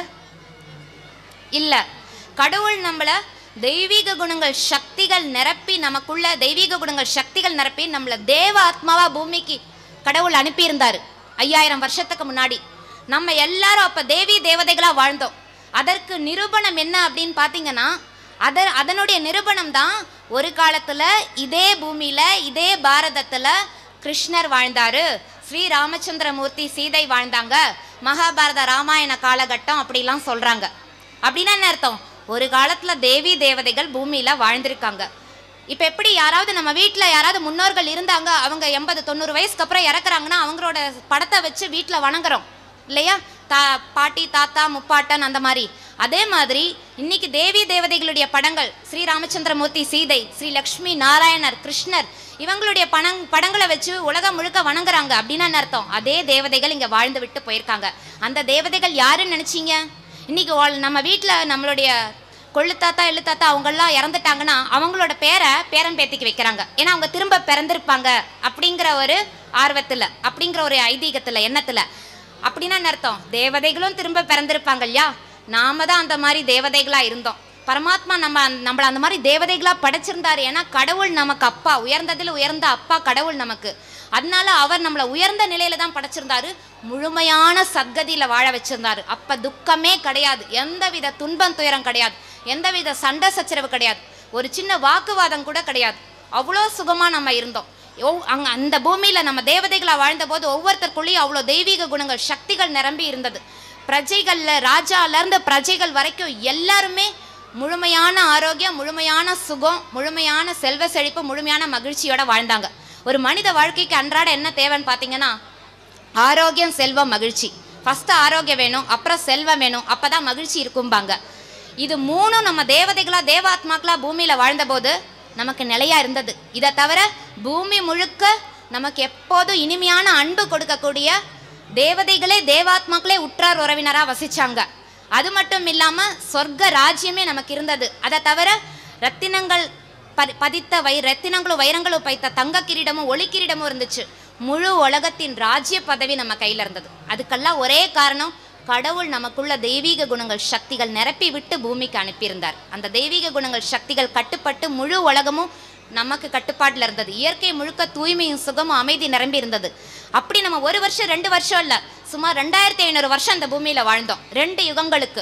இல்ல கடவுள் நம்மள தெய்வீக குணங்கள் சக்திகள் நிரப்பி நமக்குள்ள தெய்வீக குணங்கள் சக்திகள் நிரப்பி நம்மள தேவ ஆத்மாவா பூமிக்கு கடவுள் அனுப்பியிருந்தாரு ஐயாயிரம் வருஷத்துக்கு முன்னாடி நம்ம எல்லாரும் அப்ப தேவி தேவதைகளா வாழ்ந்தோம் அதற்கு நிரூபணம் என்ன அப்படின்னு பார்த்தீங்கன்னா அத அதனுடைய நிரூபணம் தான் ஒரு காலத்துல இதே பூமியில இதே பாரதத்துல கிருஷ்ணர் வாழ்ந்தாரு ஸ்ரீ ராமச்சந்திரமூர்த்தி சீதை வாழ்ந்தாங்க மகாபாரத ராமாயண காலகட்டம் அப்படிலாம் சொல்றாங்க அப்படின்னா என்ன அர்த்தம் ஒரு காலத்துல தேவி தேவதைகள் பூமியில வாழ்ந்திருக்காங்க இப்போ எப்படி யாராவது நம்ம வீட்டில் யாராவது முன்னோர்கள் இருந்தாங்க அவங்க எண்பது தொண்ணூறு வயசுக்கு அப்புறம் இறக்குறாங்கன்னா அவங்களோட படத்தை வச்சு வீட்டில் வணங்குறோம் இல்லையா தா பாட்டி தாத்தா முப்பாட்டன் அந்த மாதிரி அதே மாதிரி இன்னைக்கு தேவி தேவதைகளுடைய படங்கள் ஸ்ரீ ராமச்சந்திரமூர்த்தி சீதை ஸ்ரீ லக்ஷ்மி நாராயணர் கிருஷ்ணர் இவங்களுடைய பணங் படங்களை வச்சு உலகம் முழுக்க வணங்குறாங்க அப்படின்னு என்ன அர்த்தம் அதே தேவதைகள் இங்கே வாழ்ந்து விட்டு போயிருக்காங்க அந்த தேவதைகள் யாருன்னு நினச்சிங்க இன்னைக்கு வாழ்- நம்ம வீட்டில் நம்மளுடைய கொள்ளு தாத்தா எள்ளு தாத்தா அவங்கெல்லாம் இறந்துட்டாங்கன்னா அவங்களோட பேரை பேரன் பேத்திக்கு வைக்கிறாங்க ஏன்னா அவங்க திரும்ப பிறந்திருப்பாங்க அப்படிங்கிற ஒரு ஆர்வத்தில் அப்படிங்கிற ஒரு ஐதீகத்தில் எண்ணத்தில் அப்படின்னா என்ன அர்த்தம் தேவதைகளும் திரும்ப பிறந்திருப்பாங்க இல்லையா நாம தான் அந்த மாதிரி தேவதைகளா இருந்தோம் பரமாத்மா நம்ம நம்மள அந்த மாதிரி தேவதைகளா படைச்சிருந்தாரு ஏன்னா கடவுள் நமக்கு அப்பா உயர்ந்ததில் உயர்ந்த அப்பா கடவுள் நமக்கு அதனால அவர் நம்மளை உயர்ந்த நிலையில தான் படைச்சிருந்தாரு முழுமையான சத்கதியில வாழ வச்சிருந்தாரு அப்ப துக்கமே கிடையாது எந்தவித துன்பம் துயரம் கிடையாது எந்தவித சண்டை சச்சரவு கிடையாது ஒரு சின்ன வாக்குவாதம் கூட கிடையாது அவ்வளோ சுகமா நம்ம இருந்தோம் ஒவ்- அங்க அந்த பூமியில நம்ம தேவதைகளா வாழ்ந்தபோது ஒவ்வொருத்தருக்குள்ளேயும் அவ்வளோ தெய்வீக குணங்கள் சக்திகள் நிரம்பி இருந்தது பிரஜைகள்ல ராஜால இருந்து பிரஜைகள் வரைக்கும் எல்லாருமே முழுமையான ஆரோக்கியம் முழுமையான சுகம் முழுமையான செல்வ செழிப்பு முழுமையான மகிழ்ச்சியோட வாழ்ந்தாங்க ஒரு மனித வாழ்க்கைக்கு அன்றாட என்ன தேவைன்னு பார்த்தீங்கன்னா ஆரோக்கியம் செல்வம் மகிழ்ச்சி ஃபர்ஸ்ட் ஆரோக்கியம் வேணும் அப்புறம் செல்வம் வேணும் அப்பதான் மகிழ்ச்சி இருக்கும்பாங்க இது மூணும் நம்ம தேவதைகளா தேவாத்மாக்களா பூமியில வாழ்ந்தபோது நமக்கு நிலையா இருந்தது இதை தவிர பூமி முழுக்க நமக்கு எப்போதும் இனிமையான அன்பு கொடுக்கக்கூடிய தேவதைகளே தேவாத்மாக்களே உற்றார் உறவினரா வசிச்சாங்க அது மட்டும் இல்லாம சொர்க்க ராஜ்யமே நமக்கு இருந்தது அதை தவிர ரத்தினங்கள் பதி- பதித்த வை ரத்தினங்களும் வைரங்களும் பைத்த தங்க கிரீடமும் ஒளி கிரீடமும் இருந்துச்சு முழு உலகத்தின் ராஜ்ய பதவி நம்ம கையில இருந்தது அதுக்கெல்லாம் ஒரே காரணம் கடவுள் நமக்குள்ள தெய்வீக குணங்கள் சக்திகள் நிரப்பி விட்டு பூமிக்கு அனுப்பியிருந்தார் அந்த தெய்வீக குணங்கள் சக்திகள் கட்டுப்பட்டு முழு உலகமும் நமக்கு கட்டுப்பாட்டில் இருந்தது இயற்கை முழுக்க தூய்மையும் சுகமும் அமைதி நிரம்பி இருந்தது அப்படி நம்ம ஒரு வருஷம் ரெண்டு வருஷம் இல்லை சுமார் ரெண்டாயிரத்தி ஐநூறு வருஷம் அந்த பூமியில வாழ்ந்தோம் ரெண்டு யுகங்களுக்கு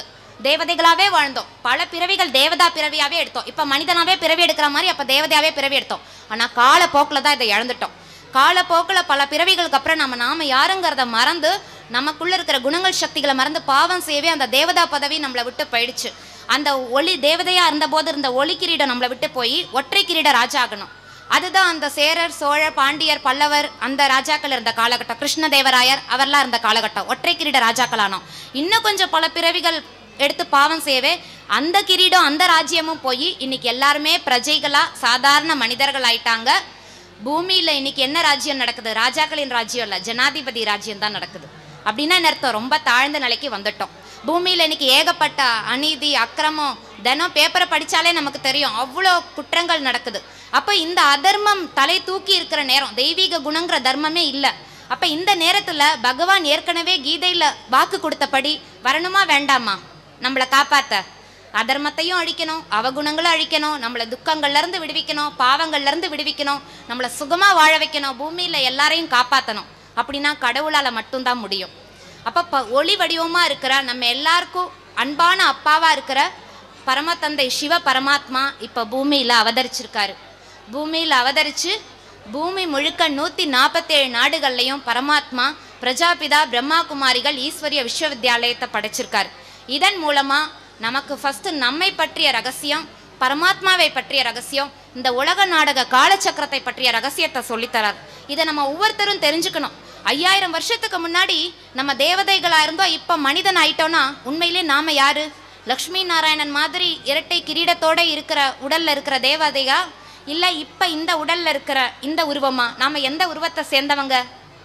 தேவதைகளாவே வாழ்ந்தோம் பல பிறவிகள் தேவதா பிறவியாவே எடுத்தோம் இப்ப மனிதனாவே பிறவி எடுக்கிற மாதிரி அப்ப தேவதையாவே பிறவி எடுத்தோம் ஆனா காலப்போக்கில் தான் இதை இழந்துட்டோம் காலப்போக்கில் பல பிறவிகளுக்கு அப்புறம் நம்ம நாம யாருங்கிறத மறந்து நமக்குள்ள இருக்கிற குணங்கள் சக்திகளை மறந்து பாவம் செய்யவே அந்த தேவதா பதவி நம்மளை விட்டு போயிடுச்சு அந்த ஒளி தேவதையா இருந்தபோது இருந்த ஒளி கிரீடம் நம்மளை விட்டு போய் ஒற்றை கிரீட ராஜா ஆகணும் அதுதான் அந்த சேரர் சோழர் பாண்டியர் பல்லவர் அந்த ராஜாக்கள் இருந்த காலகட்டம் கிருஷ்ணதேவராயர் அவர்லாம் இருந்த காலகட்டம் ஒற்றை கிரீட ராஜாக்களானோம் இன்னும் கொஞ்சம் பல பிறவிகள் எடுத்து பாவம் செய்யவே அந்த கிரீடம் அந்த ராஜ்யமும் போய் இன்னைக்கு எல்லாருமே பிரஜைகளா சாதாரண மனிதர்கள் ஆயிட்டாங்க பூமியில இன்னைக்கு என்ன ராஜ்யம் நடக்குது ராஜாக்களின் ராஜ்யம் இல்ல ஜனாதிபதி ராஜ்யம் தான் நடக்குது அப்படின்னா என்ன அர்த்தம் ரொம்ப தாழ்ந்த நிலைக்கு வந்துட்டோம் பூமியில இன்னைக்கு ஏகப்பட்ட அநீதி அக்கிரமம் தினம் பேப்பரை படிச்சாலே நமக்கு தெரியும் அவ்வளோ குற்றங்கள் நடக்குது அப்ப இந்த அதர்மம் தலை தூக்கி இருக்கிற நேரம் தெய்வீக குணங்கிற தர்மமே இல்லை அப்ப இந்த நேரத்துல பகவான் ஏற்கனவே கீதையில வாக்கு கொடுத்தபடி வரணுமா வேண்டாமா நம்மளை காப்பாத்த அதர்மத்தையும் அழிக்கணும் அவகுணங்களும் அழிக்கணும் நம்மளை துக்கங்கள்ல இருந்து விடுவிக்கணும் பாவங்கள்ல இருந்து விடுவிக்கணும் நம்மளை சுகமா வாழ வைக்கணும் பூமியில எல்லாரையும் காப்பாத்தணும் அப்படின்னா கடவுளால மட்டும்தான் முடியும் அப்ப ப- ஒளி வடிவமா இருக்கிற நம்ம எல்லாருக்கும் அன்பான அப்பாவா இருக்கிற பரமதந்தை சிவ பரமாத்மா இப்ப பூமியில அவதரிச்சிருக்காரு பூமியில அவதரிச்சு பூமி முழுக்க நூத்தி நாற்பத்தேழு நாடுகள்லையும் பரமாத்மா பிரஜாபிதா பிரம்மா குமாரிகள் ஈஸ்வரிய விஸ்வவித்யாலயத்தை படைச்சிருக்காரு இதன் மூலமா நமக்கு ஃபர்ஸ்ட் நம்மை பற்றிய ரகசியம் பரமாத்மாவை பற்றிய ரகசியம் இந்த உலக நாடக காலச்சக்கரத்தை பற்றிய ரகசியத்தை சொல்லித்தரார் இதை நம்ம ஒவ்வொருத்தரும் தெரிஞ்சுக்கணும் ஐயாயிரம் வருஷத்துக்கு முன்னாடி நம்ம தேவதைகளா இருந்தோம் இப்ப மனிதன் ஆயிட்டோம்னா உண்மையிலே நாம யாரு லக்ஷ்மி நாராயணன் மாதிரி இரட்டை கிரீடத்தோட இருக்கிற உடல்ல இருக்கிற தேவதையா இல்ல இப்ப இந்த உடல்ல இருக்கிற இந்த உருவமா நாம எந்த உருவத்தை சேர்ந்தவங்க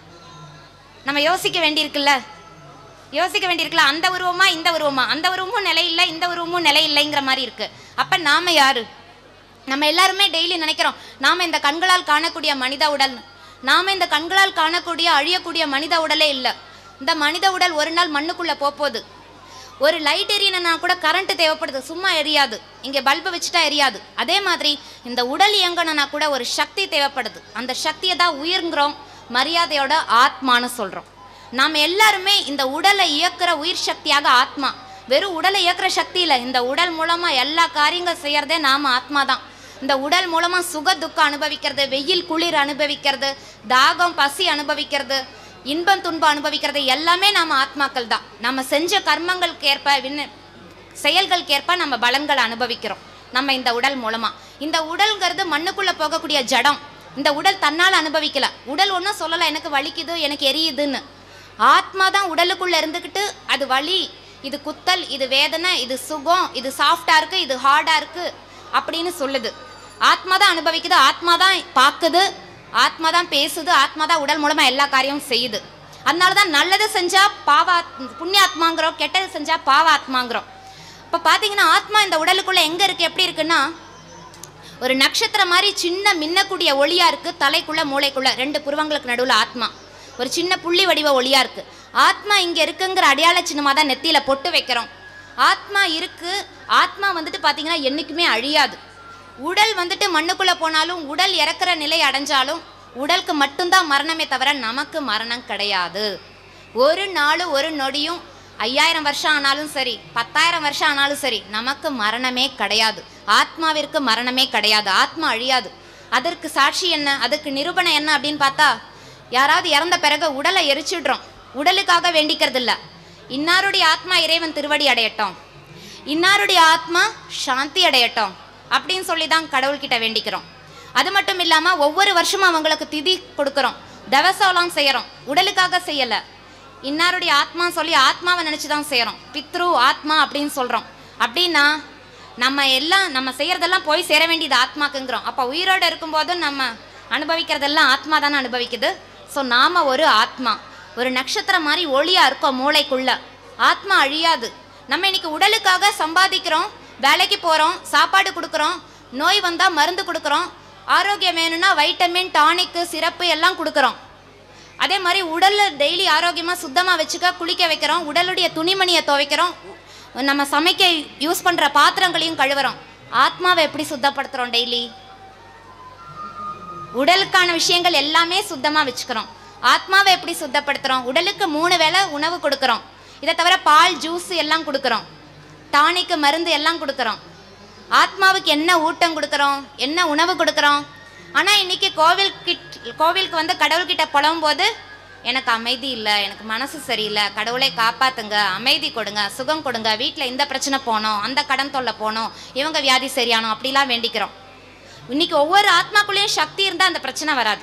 நம்ம யோசிக்க வேண்டியிருக்குல்ல யோசிக்க வேண்டியிருக்குல்ல அந்த உருவமா இந்த உருவமா அந்த உருவமும் நிலை இல்லை இந்த உருவமும் நிலை இல்லைங்கிற மாதிரி இருக்கு அப்ப நாம யாரு நம்ம எல்லாருமே டெய்லி நினைக்கிறோம் நாம இந்த கண்களால் காணக்கூடிய மனித உடல் நாம இந்த கண்களால் காணக்கூடிய அழியக்கூடிய மனித உடலே இல்லை இந்த மனித உடல் ஒரு நாள் மண்ணுக்குள்ள போகுது ஒரு லைட் எரியணும்னா கூட கரண்ட் தேவைப்படுது சும்மா எரியாது இங்கே பல்பு வச்சுட்டா எரியாது அதே மாதிரி இந்த உடல் இயங்கணும்னா கூட ஒரு சக்தி தேவைப்படுது அந்த சக்தியை தான் உயிர்ங்கிறோம் மரியாதையோட ஆத்மான்னு சொல்கிறோம் நாம் எல்லாருமே இந்த உடலை இயக்குற உயிர் சக்தியாக ஆத்மா வெறும் உடலை இயக்குற சக்தி இல்லை இந்த உடல் மூலமாக எல்லா காரியங்கள் செய்யறதே நாம் ஆத்மா தான் இந்த உடல் மூலமாக சுக துக்கம் அனுபவிக்கிறது வெயில் குளிர் அனுபவிக்கிறது தாகம் பசி அனுபவிக்கிறது இன்பம் துன்பம் அனுபவிக்கிறது எல்லாமே நாம ஆத்மாக்கள் தான் நம்ம செஞ்ச கர்மங்களுக்கு ஏற்ப விண்ண செயல்களுக்கு ஏற்ப நம்ம பலன்களை அனுபவிக்கிறோம் நம்ம இந்த உடல் மூலமா இந்த உடல்ங்கிறது மண்ணுக்குள்ள போகக்கூடிய ஜடம் இந்த உடல் தன்னால் அனுபவிக்கல உடல் ஒன்றும் சொல்லலை எனக்கு வலிக்குது எனக்கு எரியுதுன்னு ஆத்மா தான் உடலுக்குள்ள இருந்துக்கிட்டு அது வலி இது குத்தல் இது வேதனை இது சுகம் இது சாஃப்டா இருக்கு இது ஹார்டா இருக்கு அப்படின்னு சொல்லுது ஆத்மா தான் அனுபவிக்குது ஆத்மா தான் பார்க்குது ஆத்மா தான் பேசுது ஆத்மா தான் உடல் மூலமா எல்லா காரியமும் செய்யுது அதனால தான் நல்லது செஞ்சா பாவா புண்ணியாத்மாங்கிறோம் கெட்டது செஞ்சா பாவாத்மாங்கிறோம் இப்போ பார்த்தீங்கன்னா ஆத்மா இந்த உடலுக்குள்ள எங்க இருக்கு எப்படி இருக்குன்னா ஒரு நட்சத்திரம் மாதிரி சின்ன மின்னக்கூடிய ஒளியா இருக்கு தலைக்குள்ள மூளைக்குள்ள ரெண்டு புருவங்களுக்கு நடுவுல ஆத்மா ஒரு சின்ன புள்ளி வடிவ ஒளியா இருக்கு ஆத்மா இங்க இருக்குங்கிற அடையாள சின்னமா தான் நெத்தியில பொட்டு வைக்கிறோம் ஆத்மா இருக்கு ஆத்மா வந்துட்டு பார்த்தீங்கன்னா என்னைக்குமே அழியாது உடல் வந்துட்டு மண்ணுக்குள்ள போனாலும் உடல் இறக்குற நிலை அடைஞ்சாலும் உடலுக்கு மட்டும்தான் மரணமே தவிர நமக்கு மரணம் கிடையாது ஒரு நாளும் ஒரு நொடியும் ஐயாயிரம் வருஷம் ஆனாலும் சரி பத்தாயிரம் வருஷம் ஆனாலும் சரி நமக்கு மரணமே கிடையாது ஆத்மாவிற்கு மரணமே கிடையாது ஆத்மா அழியாது அதற்கு சாட்சி என்ன அதுக்கு நிரூபணம் என்ன அப்படின்னு பார்த்தா யாராவது இறந்த பிறகு உடலை எரிச்சிடுறோம் உடலுக்காக வேண்டிக்கிறது இல்ல இன்னாருடைய ஆத்மா இறைவன் திருவடி அடையட்டும் இன்னாருடைய ஆத்மா சாந்தி அடையட்டும் அப்படின்னு சொல்லி தான் கடவுள்கிட்ட வேண்டிக்கிறோம் அது மட்டும் இல்லாம ஒவ்வொரு வருஷமும் அவங்களுக்கு திதி கொடுக்குறோம் தவசம்லாம் செய்யறோம் உடலுக்காக செய்யல இன்னாருடைய ஆத்மா சொல்லி ஆத்மாவை நினைச்சு தான் செய்யறோம் பித்ரு ஆத்மா அப்படின்னு சொல்றோம் அப்படின்னா நம்ம எல்லாம் நம்ம செய்யறதெல்லாம் போய் சேர வேண்டியது ஆத்மாக்குங்கிறோம் அப்போ உயிரோடு இருக்கும்போதும் நம்ம அனுபவிக்கிறதெல்லாம் ஆத்மா தானே அனுபவிக்குது ஸோ நாம ஒரு ஆத்மா ஒரு நட்சத்திரம் மாதிரி ஒளியா இருக்கோம் மூளைக்குள்ள ஆத்மா அழியாது நம்ம இன்னைக்கு உடலுக்காக சம்பாதிக்கிறோம் வேலைக்கு போகிறோம் சாப்பாடு கொடுக்குறோம் நோய் வந்தால் மருந்து கொடுக்குறோம் ஆரோக்கியம் வேணும்னா வைட்டமின் டானிக்கு சிறப்பு எல்லாம் கொடுக்குறோம் அதே மாதிரி உடல்ல டெய்லி ஆரோக்கியமாக சுத்தமாக வச்சுக்க குளிக்க வைக்கிறோம் உடலுடைய துணிமணியை துவைக்கிறோம் உ- நம்ம சமைக்க யூஸ் பண்ணுற பாத்திரங்களையும் கழுவுறோம் ஆத்மாவை எப்படி சுத்தப்படுத்துகிறோம் டெய்லி உடலுக்கான விஷயங்கள் எல்லாமே சுத்தமாக வச்சுக்கிறோம் ஆத்மாவை எப்படி சுத்தப்படுத்துகிறோம் உடலுக்கு மூணு வேளை உணவு கொடுக்குறோம் இதை தவிர பால் ஜூஸ் எல்லாம் கொடுக்குறோம் டானிக்கு மருந்து எல்லாம் கொடுக்குறோம் ஆத்மாவுக்கு என்ன ஊட்டம் கொடுக்குறோம் என்ன உணவு கொடுக்குறோம் ஆனால் இன்னைக்கு கோவில் கிட் கோவிலுக்கு வந்து கடவுள்கிட்ட புலவும் போது எனக்கு அமைதி இல்லை எனக்கு மனசு சரியில்லை கடவுளை காப்பாத்துங்க அமைதி கொடுங்க சுகம் கொடுங்க வீட்டில் இந்த பிரச்சனை போனோம் அந்த கடன் தொல்லை போனோம் இவங்க வியாதி சரியானோம் அப்படிலாம் வேண்டிக்கிறோம் இன்னைக்கு ஒவ்வொரு ஆத்மாக்குள்ளேயும் சக்தி இருந்தால் அந்த பிரச்சனை வராது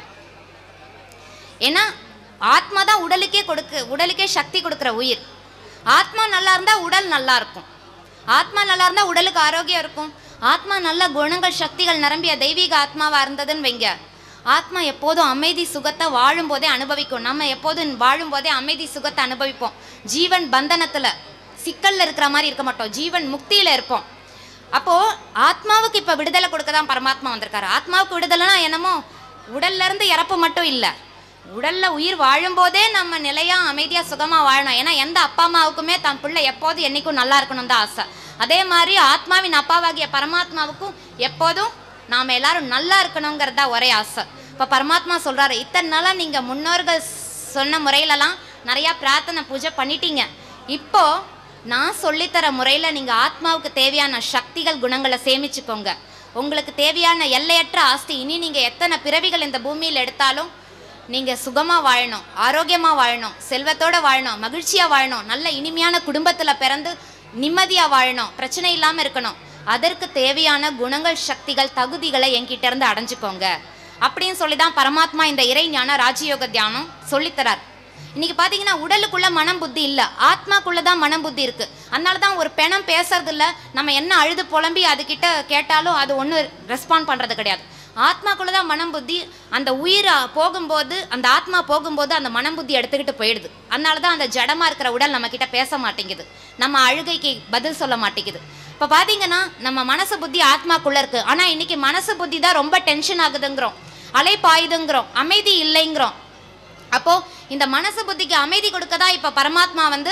ஏன்னா ஆத்மா தான் உடலுக்கே கொடுக்கு உடலுக்கே சக்தி கொடுக்குற உயிர் ஆத்மா நல்லா இருந்தால் உடல் நல்லா இருக்கும் ஆத்மா நல்லா இருந்தால் உடலுக்கு ஆரோக்கியம் இருக்கும் ஆத்மா நல்ல குணங்கள் சக்திகள் நிரம்பிய தெய்வீக ஆத்மாவா இருந்ததுன்னு வைங்க ஆத்மா எப்போதும் அமைதி சுகத்தை வாழும்போதே அனுபவிக்கும் நம்ம எப்போதும் வாழும்போதே அமைதி சுகத்தை அனுபவிப்போம் ஜீவன் பந்தனத்துல சிக்கல்ல இருக்கிற மாதிரி இருக்க மாட்டோம் ஜீவன் முக்தியில இருப்போம் அப்போ ஆத்மாவுக்கு இப்ப விடுதலை கொடுக்க தான் பரமாத்மா வந்திருக்காரு ஆத்மாவுக்கு விடுதலைனா என்னமோ உடல்ல இருந்து இறப்பு மட்டும் இல்லை உடல்ல உயிர் வாழும்போதே நம்ம நிலையா அமைதியா சுகமா வாழணும் ஏன்னா எந்த அப்பா அம்மாவுக்குமே தன் பிள்ளை எப்போதும் என்னைக்கும் நல்லா இருக்கணும் தான் ஆசை அதே மாதிரி ஆத்மாவின் அப்பாவாகிய பரமாத்மாவுக்கும் எப்போதும் நாம எல்லாரும் நல்லா இருக்கணுங்கிறது தான் ஒரே ஆசை இப்போ பரமாத்மா சொல்றாரு இத்தனை நாளா நீங்க முன்னோர்கள் சொன்ன முறையிலலாம் நிறையா பிரார்த்தனை பூஜை பண்ணிட்டீங்க இப்போ நான் சொல்லித்தர முறையில் நீங்கள் ஆத்மாவுக்கு தேவையான சக்திகள் குணங்களை சேமிச்சுக்கோங்க உங்களுக்கு தேவையான எல்லையற்ற ஆஸ்தி இனி நீங்கள் எத்தனை பிறவிகள் இந்த பூமியில் எடுத்தாலும் நீங்கள் சுகமாக வாழணும் ஆரோக்கியமாக வாழணும் செல்வத்தோட வாழணும் மகிழ்ச்சியாக வாழணும் நல்ல இனிமையான குடும்பத்தில் பிறந்து நிம்மதியாக வாழணும் பிரச்சனை இல்லாமல் இருக்கணும் அதற்கு தேவையான குணங்கள் சக்திகள் தகுதிகளை என்கிட்ட இருந்து அடைஞ்சுக்கோங்க அப்படின்னு சொல்லி தான் பரமாத்மா இந்த இறை ஞான ராஜயோக தியானம் சொல்லித்தரார் இன்னைக்கு பாத்தீங்கன்னா உடலுக்குள்ள மனம் புத்தி இல்ல ஆத்மாக்குள்ள தான் மனம் புத்தி இருக்கு அதனால தான் ஒரு பெணம் பேசுறது இல்ல நம்ம என்ன அழுது புலம்பி அதுகிட்ட கேட்டாலும் அது ஒன்றும் ரெஸ்பாண்ட் பண்றது கிடையாது ஆத்மாக்குள்ள தான் மனம் புத்தி அந்த உயிர் போகும்போது அந்த ஆத்மா போகும்போது அந்த மனம் புத்தி எடுத்துக்கிட்டு போயிடுது அதனால தான் அந்த ஜடமா இருக்கிற உடல் நம்ம கிட்ட பேச மாட்டேங்குது நம்ம அழுகைக்கு பதில் சொல்ல மாட்டேங்குது இப்போ பார்த்தீங்கன்னா நம்ம மனசு புத்தி ஆத்மாக்குள்ள இருக்கு ஆனா இன்னைக்கு மனசு புத்தி தான் ரொம்ப டென்ஷன் ஆகுதுங்கிறோம் அலைப்பாயுதுங்கிறோம் அமைதி இல்லைங்கிறோம் அப்போ இந்த மனசு புத்திக்கு அமைதி கொடுக்க தான் இப்ப பரமாத்மா வந்து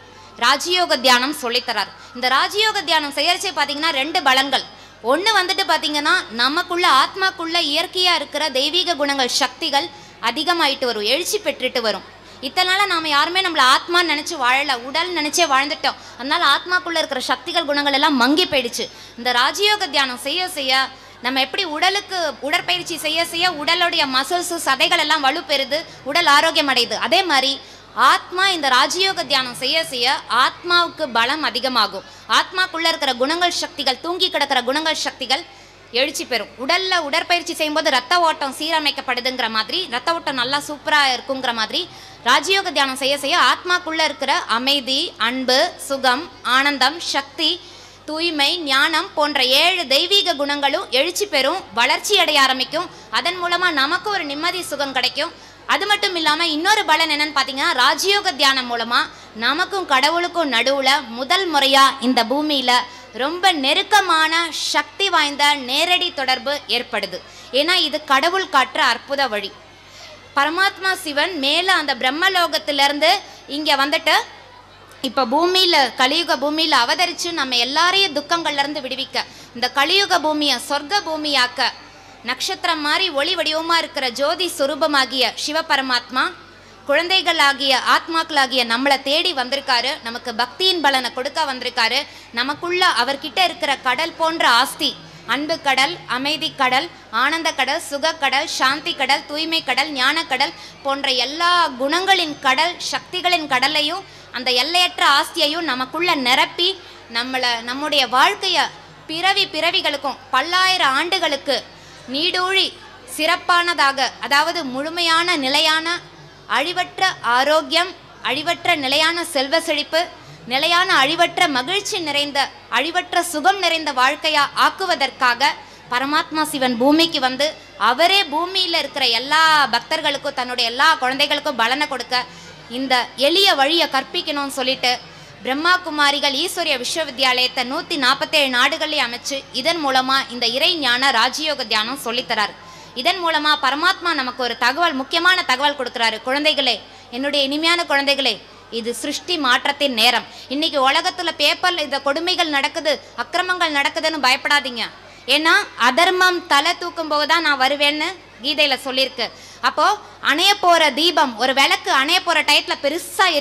ராஜயோக தியானம் சொல்லித்தரார் இந்த ராஜயோக தியானம் செய்யறச்சே பார்த்தீங்கன்னா ரெண்டு பலங்கள் ஒன்று வந்துட்டு பார்த்தீங்கன்னா நமக்குள்ள ஆத்மாக்குள்ள இயற்கையாக இருக்கிற தெய்வீக குணங்கள் சக்திகள் அதிகமாயிட்டு வரும் எழுச்சி பெற்றுட்டு வரும் இத்தனால நாம யாருமே நம்மள ஆத்மான்னு நினைச்சு வாழல உடல் நினைச்சே வாழ்ந்துட்டோம் அதனால ஆத்மாக்குள்ள இருக்கிற சக்திகள் குணங்கள் எல்லாம் மங்கி போயிடுச்சு இந்த ராஜயோக தியானம் செய்ய செய்ய நம்ம எப்படி உடலுக்கு உடற்பயிற்சி செய்ய செய்ய உடலுடைய மசில்ஸ் சதைகள் எல்லாம் வலுப்பெறுது உடல் ஆரோக்கியம் அடையுது அதே மாதிரி ஆத்மா இந்த ராஜயோக தியானம் செய்ய செய்ய ஆத்மாவுக்கு பலம் அதிகமாகும் ஆத்மாக்குள்ள இருக்கிற குணங்கள் சக்திகள் தூங்கி கிடக்கிற குணங்கள் சக்திகள் எழுச்சி பெறும் உடல்ல உடற்பயிற்சி செய்யும்போது ரத்த ஓட்டம் சீரமைக்கப்படுதுங்கிற மாதிரி ரத்த ஓட்டம் நல்லா சூப்பரா இருக்குங்கிற மாதிரி ராஜயோக தியானம் செய்ய செய்ய ஆத்மாக்குள்ள இருக்கிற அமைதி அன்பு சுகம் ஆனந்தம் சக்தி தூய்மை ஞானம் போன்ற ஏழு தெய்வீக குணங்களும் எழுச்சி பெறும் வளர்ச்சி அடைய ஆரம்பிக்கும் அதன் மூலமா நமக்கு ஒரு நிம்மதி சுகம் கிடைக்கும் அது மட்டும் இல்லாம இன்னொரு பலன் என்னன்னு பாத்தீங்கன்னா ராஜயோக தியானம் மூலமா நமக்கும் கடவுளுக்கும் நடுவுல முதல் முறையா இந்த பூமியில ரொம்ப நெருக்கமான சக்தி வாய்ந்த நேரடி தொடர்பு ஏற்படுது ஏன்னா இது கடவுள் காட்டுற அற்புத வழி பரமாத்மா சிவன் மேல அந்த பிரம்மலோகத்திலிருந்து இங்க வந்துட்டு இப்ப பூமியில கலியுக பூமியில அவதரிச்சு நம்ம எல்லாரையும் துக்கங்கள்ல இருந்து விடுவிக்க இந்த கலியுக பூமியை சொர்க்க பூமியாக்க நட்சத்திரம் மாதிரி ஒளி வடிவமா இருக்கிற ஜோதி சுரூபமாகிய சிவபரமாத்மா குழந்தைகளாகிய ஆத்மாக்களாகிய நம்மளை தேடி வந்திருக்காரு நமக்கு பக்தியின் பலனை கொடுக்க வந்திருக்காரு நமக்குள்ள அவர்கிட்ட இருக்கிற கடல் போன்ற ஆஸ்தி அன்பு கடல் அமைதி கடல் ஆனந்த கடல் சுகக்கடல் சாந்தி கடல் தூய்மை கடல் ஞானக்கடல் போன்ற எல்லா குணங்களின் கடல் சக்திகளின் கடலையும் அந்த எல்லையற்ற ஆஸ்தியையும் நமக்குள்ள நிரப்பி நம்மளை நம்முடைய வாழ்க்கைய பிறவி பிறவிகளுக்கும் பல்லாயிரம் ஆண்டுகளுக்கு நீடூழி சிறப்பானதாக அதாவது முழுமையான நிலையான அழிவற்ற ஆரோக்கியம் அழிவற்ற நிலையான செல்வ செழிப்பு நிலையான அழிவற்ற மகிழ்ச்சி நிறைந்த அழிவற்ற சுகம் நிறைந்த வாழ்க்கையா ஆக்குவதற்காக பரமாத்மா சிவன் பூமிக்கு வந்து அவரே பூமியில இருக்கிற எல்லா பக்தர்களுக்கும் தன்னுடைய எல்லா குழந்தைகளுக்கும் பலனை கொடுக்க இந்த எளிய வழியை கற்பிக்கணும்னு சொல்லிட்டு பிரம்மா குமாரிகள் ஈஸ்வரிய விஸ்வவித்யாலயத்தை நூற்றி நாற்பத்தேழு நாடுகள்லையும் அமைச்சு இதன் மூலமா இந்த இறை ஞான ராஜயோக தியானம் சொல்லித்தரார் இதன் மூலமா பரமாத்மா நமக்கு ஒரு தகவல் முக்கியமான தகவல் கொடுக்குறாரு குழந்தைகளே என்னுடைய இனிமையான குழந்தைகளே இது சிருஷ்டி மாற்றத்தின் நேரம் இன்னைக்கு உலகத்துல பேப்பர்ல இந்த கொடுமைகள் நடக்குது அக்கிரமங்கள் நடக்குதுன்னு பயப்படாதீங்க ஏன்னா அதர்மம் தலை தூக்கும் போது தான் நான் வருவேன்னு கீதையில சொல்லியிருக்கு அப்போ அணைய போற தீபம் ஒரு விளக்கு அணைய போற டயத்துல பெருசா எரியும்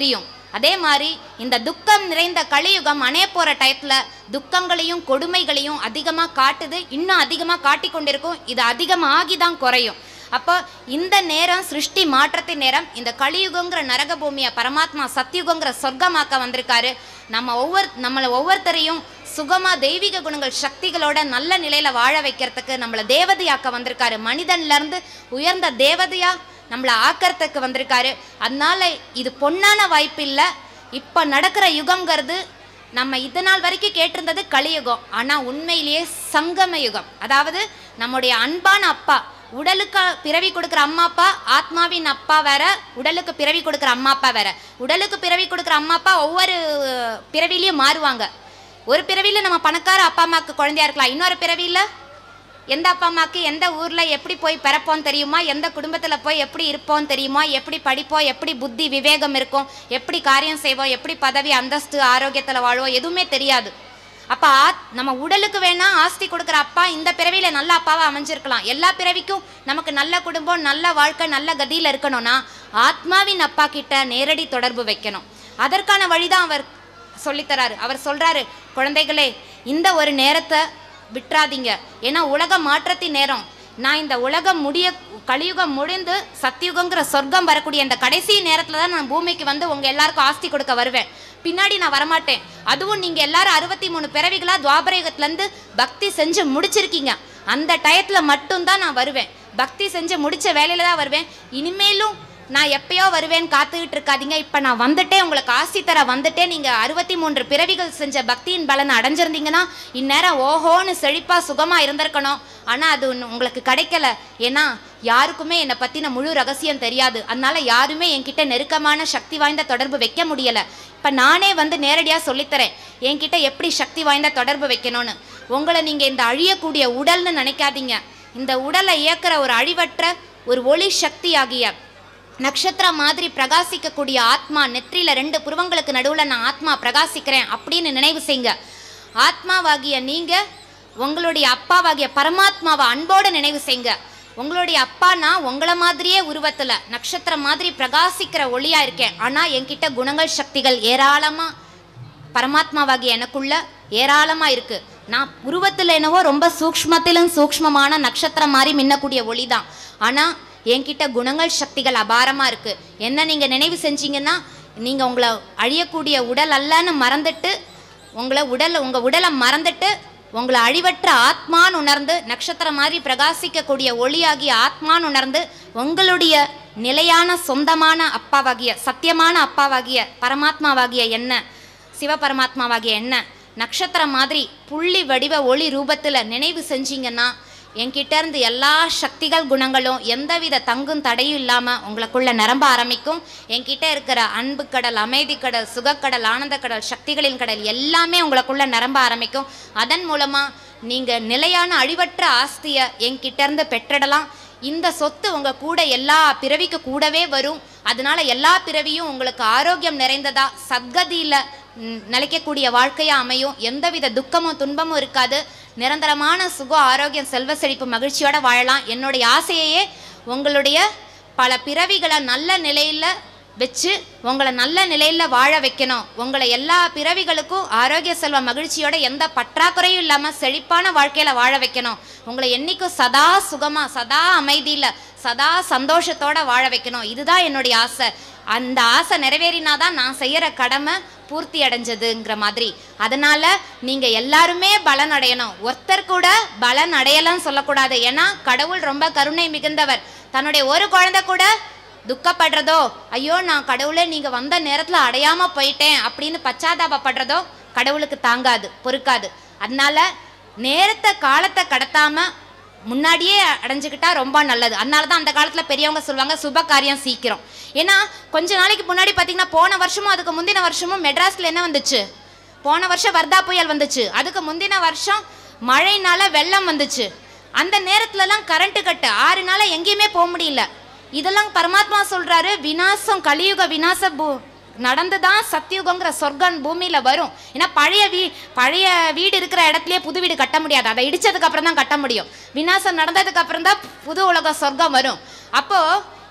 அதே மாதிரி இந்த துக்கம் நிறைந்த கலியுகம் அணைய போகிற டயத்தில் துக்கங்களையும் கொடுமைகளையும் அதிகமாக காட்டுது இன்னும் அதிகமாக காட்டி கொண்டிருக்கும் இது அதிகமாகி தான் குறையும் அப்போ இந்த நேரம் சிருஷ்டி மாற்றத்தின் நேரம் இந்த கலியுகங்கிற நரக பூமியை பரமாத்மா சத்தியுகங்கிற சொர்க்கமாக்க வந்திருக்காரு நம்ம ஒவ்வொரு நம்மளை ஒவ்வொருத்தரையும் சுகமா தெய்வீக குணங்கள் சக்திகளோட நல்ல நிலையில வாழ வைக்கிறதுக்கு நம்மளை தேவதையாக்க வந்திருக்காரு மனிதன்ல இருந்து உயர்ந்த தேவதையா நம்மளை ஆக்கறதுக்கு வந்திருக்காரு அதனால இது பொன்னான வாய்ப்பு இல்லை இப்போ நடக்கிற யுகங்கிறது நம்ம இது நாள் வரைக்கும் கேட்டிருந்தது கலியுகம் ஆனால் உண்மையிலேயே சங்கம யுகம் அதாவது நம்முடைய அன்பான அப்பா உடலுக்கு பிறவி கொடுக்குற அம்மா அப்பா ஆத்மாவின் அப்பா வேற உடலுக்கு பிறவி கொடுக்குற அம்மா அப்பா வேற உடலுக்கு பிறவி கொடுக்குற அம்மா அப்பா ஒவ்வொரு பிறவிலையும் மாறுவாங்க ஒரு பிறவியில் நம்ம பணக்கார அப்பா அம்மாவுக்கு குழந்தையா இருக்கலாம் இன்னொரு பிறவியில் எந்த அப்பா அம்மாவுக்கு எந்த ஊரில் எப்படி போய் பிறப்போம் தெரியுமா எந்த குடும்பத்தில் போய் எப்படி இருப்போம் தெரியுமா எப்படி படிப்போம் எப்படி புத்தி விவேகம் இருக்கும் எப்படி காரியம் செய்வோம் எப்படி பதவி அந்தஸ்து ஆரோக்கியத்தில் வாழ்வோம் எதுவுமே தெரியாது அப்போ ஆத் நம்ம உடலுக்கு வேணா ஆஸ்தி கொடுக்குற அப்பா இந்த பிறவியில் நல்ல அப்பாவா அமைஞ்சிருக்கலாம் எல்லா பிறவிக்கும் நமக்கு நல்ல குடும்பம் நல்ல வாழ்க்கை நல்ல கதியில் இருக்கணும்னா ஆத்மாவின் அப்பா கிட்ட நேரடி தொடர்பு வைக்கணும் அதற்கான வழிதான் அவர் சொல்லித்தராரு அவர் சொல்றாரு குழந்தைகளே இந்த ஒரு நேரத்தை விட்டுறாதீங்க ஏன்னா உலக மாற்றத்தின் நேரம் நான் இந்த உலகம் முடிய கலியுகம் முடிந்து சத்தியுகங்கிற சொர்க்கம் வரக்கூடிய இந்த கடைசி நேரத்தில் தான் நான் பூமிக்கு வந்து உங்கள் எல்லாருக்கும் ஆஸ்தி கொடுக்க வருவேன் பின்னாடி நான் வரமாட்டேன் அதுவும் நீங்கள் எல்லாரும் அறுபத்தி மூணு பிறவிகளாக துவாபரயுகத்துலேருந்து பக்தி செஞ்சு முடிச்சிருக்கீங்க அந்த டயத்தில் மட்டும்தான் நான் வருவேன் பக்தி செஞ்சு முடிச்ச வேலையில தான் வருவேன் இனிமேலும் நான் எப்பயோ வருவேன் காத்துக்கிட்டு இருக்காதீங்க இப்போ நான் வந்துட்டே உங்களுக்கு ஆசி தர வந்துட்டே நீங்கள் அறுபத்தி மூன்று பிறவிகள் செஞ்ச பக்தியின் பலனை அடைஞ்சிருந்தீங்கன்னா இந்நேரம் ஓஹோன்னு செழிப்பாக சுகமாக இருந்திருக்கணும் ஆனால் அது உன்னு- உங்களுக்கு கிடைக்கல ஏன்னா யாருக்குமே என்னை பற்றின முழு ரகசியம் தெரியாது அதனால யாருமே என்கிட்ட நெருக்கமான சக்தி வாய்ந்த தொடர்பு வைக்க முடியலை இப்போ நானே வந்து நேரடியாக சொல்லித்தரேன் என்கிட்ட எப்படி சக்தி வாய்ந்த தொடர்பு வைக்கணும்னு உங்களை நீங்கள் இந்த அழியக்கூடிய உடல்னு நினைக்காதீங்க இந்த உடலை இயக்குற ஒரு அழிவற்ற ஒரு ஒளி சக்தி ஆகிய நட்சத்திரம் மாதிரி பிரகாசிக்கக்கூடிய ஆத்மா நெற்றியில ரெண்டு புருவங்களுக்கு நடுவில் நான் ஆத்மா பிரகாசிக்கிறேன் அப்படின்னு நினைவு செய்யுங்க ஆத்மாவாகிய நீங்க உங்களுடைய அப்பாவாகிய பரமாத்மாவை அன்போடு நினைவு செய்யுங்க உங்களுடைய அப்பானா உங்களை மாதிரியே உருவத்துல நட்சத்திரம் மாதிரி பிரகாசிக்கிற ஒளியா இருக்கேன் ஆனா என்கிட்ட குணங்கள் சக்திகள் ஏராளமா பரமாத்மாவாகிய எனக்குள்ள ஏராளமா இருக்கு நான் உருவத்தில் என்னவோ ரொம்ப சூக்ஷ்மத்திலும் சூக்ஷ்மமான நட்சத்திரம் மாதிரி மின்னக்கூடிய ஒளி தான் ஆனா என்கிட்ட குணங்கள் சக்திகள் அபாரமா இருக்கு என்ன நீங்க நினைவு செஞ்சீங்கன்னா நீங்க உங்களை அழியக்கூடிய உடல் அல்லன்னு மறந்துட்டு உங்களை உடல் உங்க உடலை மறந்துட்டு உங்களை அழிவற்ற ஆத்மான்னு உணர்ந்து நட்சத்திரம் மாதிரி பிரகாசிக்கக்கூடிய ஒளியாகிய ஆத்மான்னு உணர்ந்து உங்களுடைய நிலையான சொந்தமான அப்பாவாகிய சத்தியமான அப்பாவாகிய பரமாத்மாவாகிய என்ன சிவபரமாத்மாவாகிய என்ன நட்சத்திரம் மாதிரி புள்ளி வடிவ ஒளி ரூபத்தில் நினைவு செஞ்சீங்கன்னா என்கிட்ட இருந்து எல்லா சக்திகள் குணங்களும் எந்தவித தங்கும் தடையும் இல்லாமல் உங்களுக்குள்ள நிரம்ப ஆரம்பிக்கும் என்கிட்ட இருக்கிற அன்பு கடல் அமைதி கடல் சுகக்கடல் ஆனந்த கடல் சக்திகளின் கடல் எல்லாமே உங்களுக்குள்ள நிரம்ப ஆரம்பிக்கும் அதன் மூலமாக நீங்கள் நிலையான அழிவற்ற ஆஸ்தியை என்கிட்ட இருந்து பெற்றிடலாம் இந்த சொத்து உங்க கூட எல்லா பிறவிக்கு கூடவே வரும் அதனால எல்லா பிறவியும் உங்களுக்கு ஆரோக்கியம் நிறைந்ததா சத்கதியில ம், நிலைக்கக்கூடிய வாழ்க்கையா அமையும் எந்தவித துக்கமும் துன்பமும் இருக்காது நிரந்தரமான சுகம் ஆரோக்கியம் செல்வ செழிப்பு மகிழ்ச்சியோட வாழலாம் என்னுடைய ஆசையையே உங்களுடைய பல பிறவிகளை நல்ல நிலையில வச்சு உங்களை நல்ல நிலையில வாழ வைக்கணும் உங்களை எல்லா பிறவிகளுக்கும் ஆரோக்கிய செல்வ மகிழ்ச்சியோட எந்த பற்றாக்குறையும் இல்லாம செழிப்பான வாழ்க்கையில வாழ வைக்கணும் உங்களை என்னைக்கும் சதா சுகமா சதா அமைதியில சதா சந்தோஷத்தோட வாழ வைக்கணும் இதுதான் என்னுடைய ஆசை அந்த ஆசை நிறைவேறினாதான் நான் செய்யற கடமை பூர்த்தி அடைஞ்சதுங்கிற மாதிரி அதனால நீங்க எல்லாருமே பலன் அடையணும் ஒருத்தர் கூட பலன் அடையலன்னு சொல்லக்கூடாது ஏன்னா கடவுள் ரொம்ப கருணை மிகுந்தவர் தன்னுடைய ஒரு குழந்தை கூட துக்கப்படுறதோ ஐயோ நான் கடவுளே நீங்க வந்த நேரத்துல அடையாம போயிட்டேன் அப்படின்னு பச்சாதாபப்படுறதோ கடவுளுக்கு தாங்காது பொறுக்காது அதனால நேரத்தை காலத்தை கடத்தாம முன்னாடியே அடைஞ்சுக்கிட்டா ரொம்ப நல்லது அதனால தான் அந்த காலத்துல பெரியவங்க சொல்லுவாங்க சுப காரியம் சீக்கிரம் ஏன்னா கொஞ்ச நாளைக்கு முன்னாடி பார்த்தீங்கன்னா போன வருஷமும் அதுக்கு முந்தின வருஷமும் மெட்ராஸ்ல என்ன வந்துச்சு போன வருஷம் வர்தா புயல் வந்துச்சு அதுக்கு முந்தின வருஷம் மழைனால வெள்ளம் வந்துச்சு அந்த நேரத்துலலாம் கரண்ட் கட்டு ஆறு நாளா எங்கேயுமே போக முடியல இதெல்லாம் பரமாத்மா சொல்றாரு விநாசம் கலியுக விநாச பூ நடந்துதான் சத்தியுகங்கிற சொர்க்கம் பூமியில வரும் ஏன்னா பழைய வீ பழைய வீடு இருக்கிற இடத்துலயே புது வீடு கட்ட முடியாது அதை இடிச்சதுக்கு அப்புறம் தான் கட்ட முடியும் விநாசம் நடந்ததுக்கு அப்புறம் தான் புது உலக சொர்க்கம் வரும் அப்போ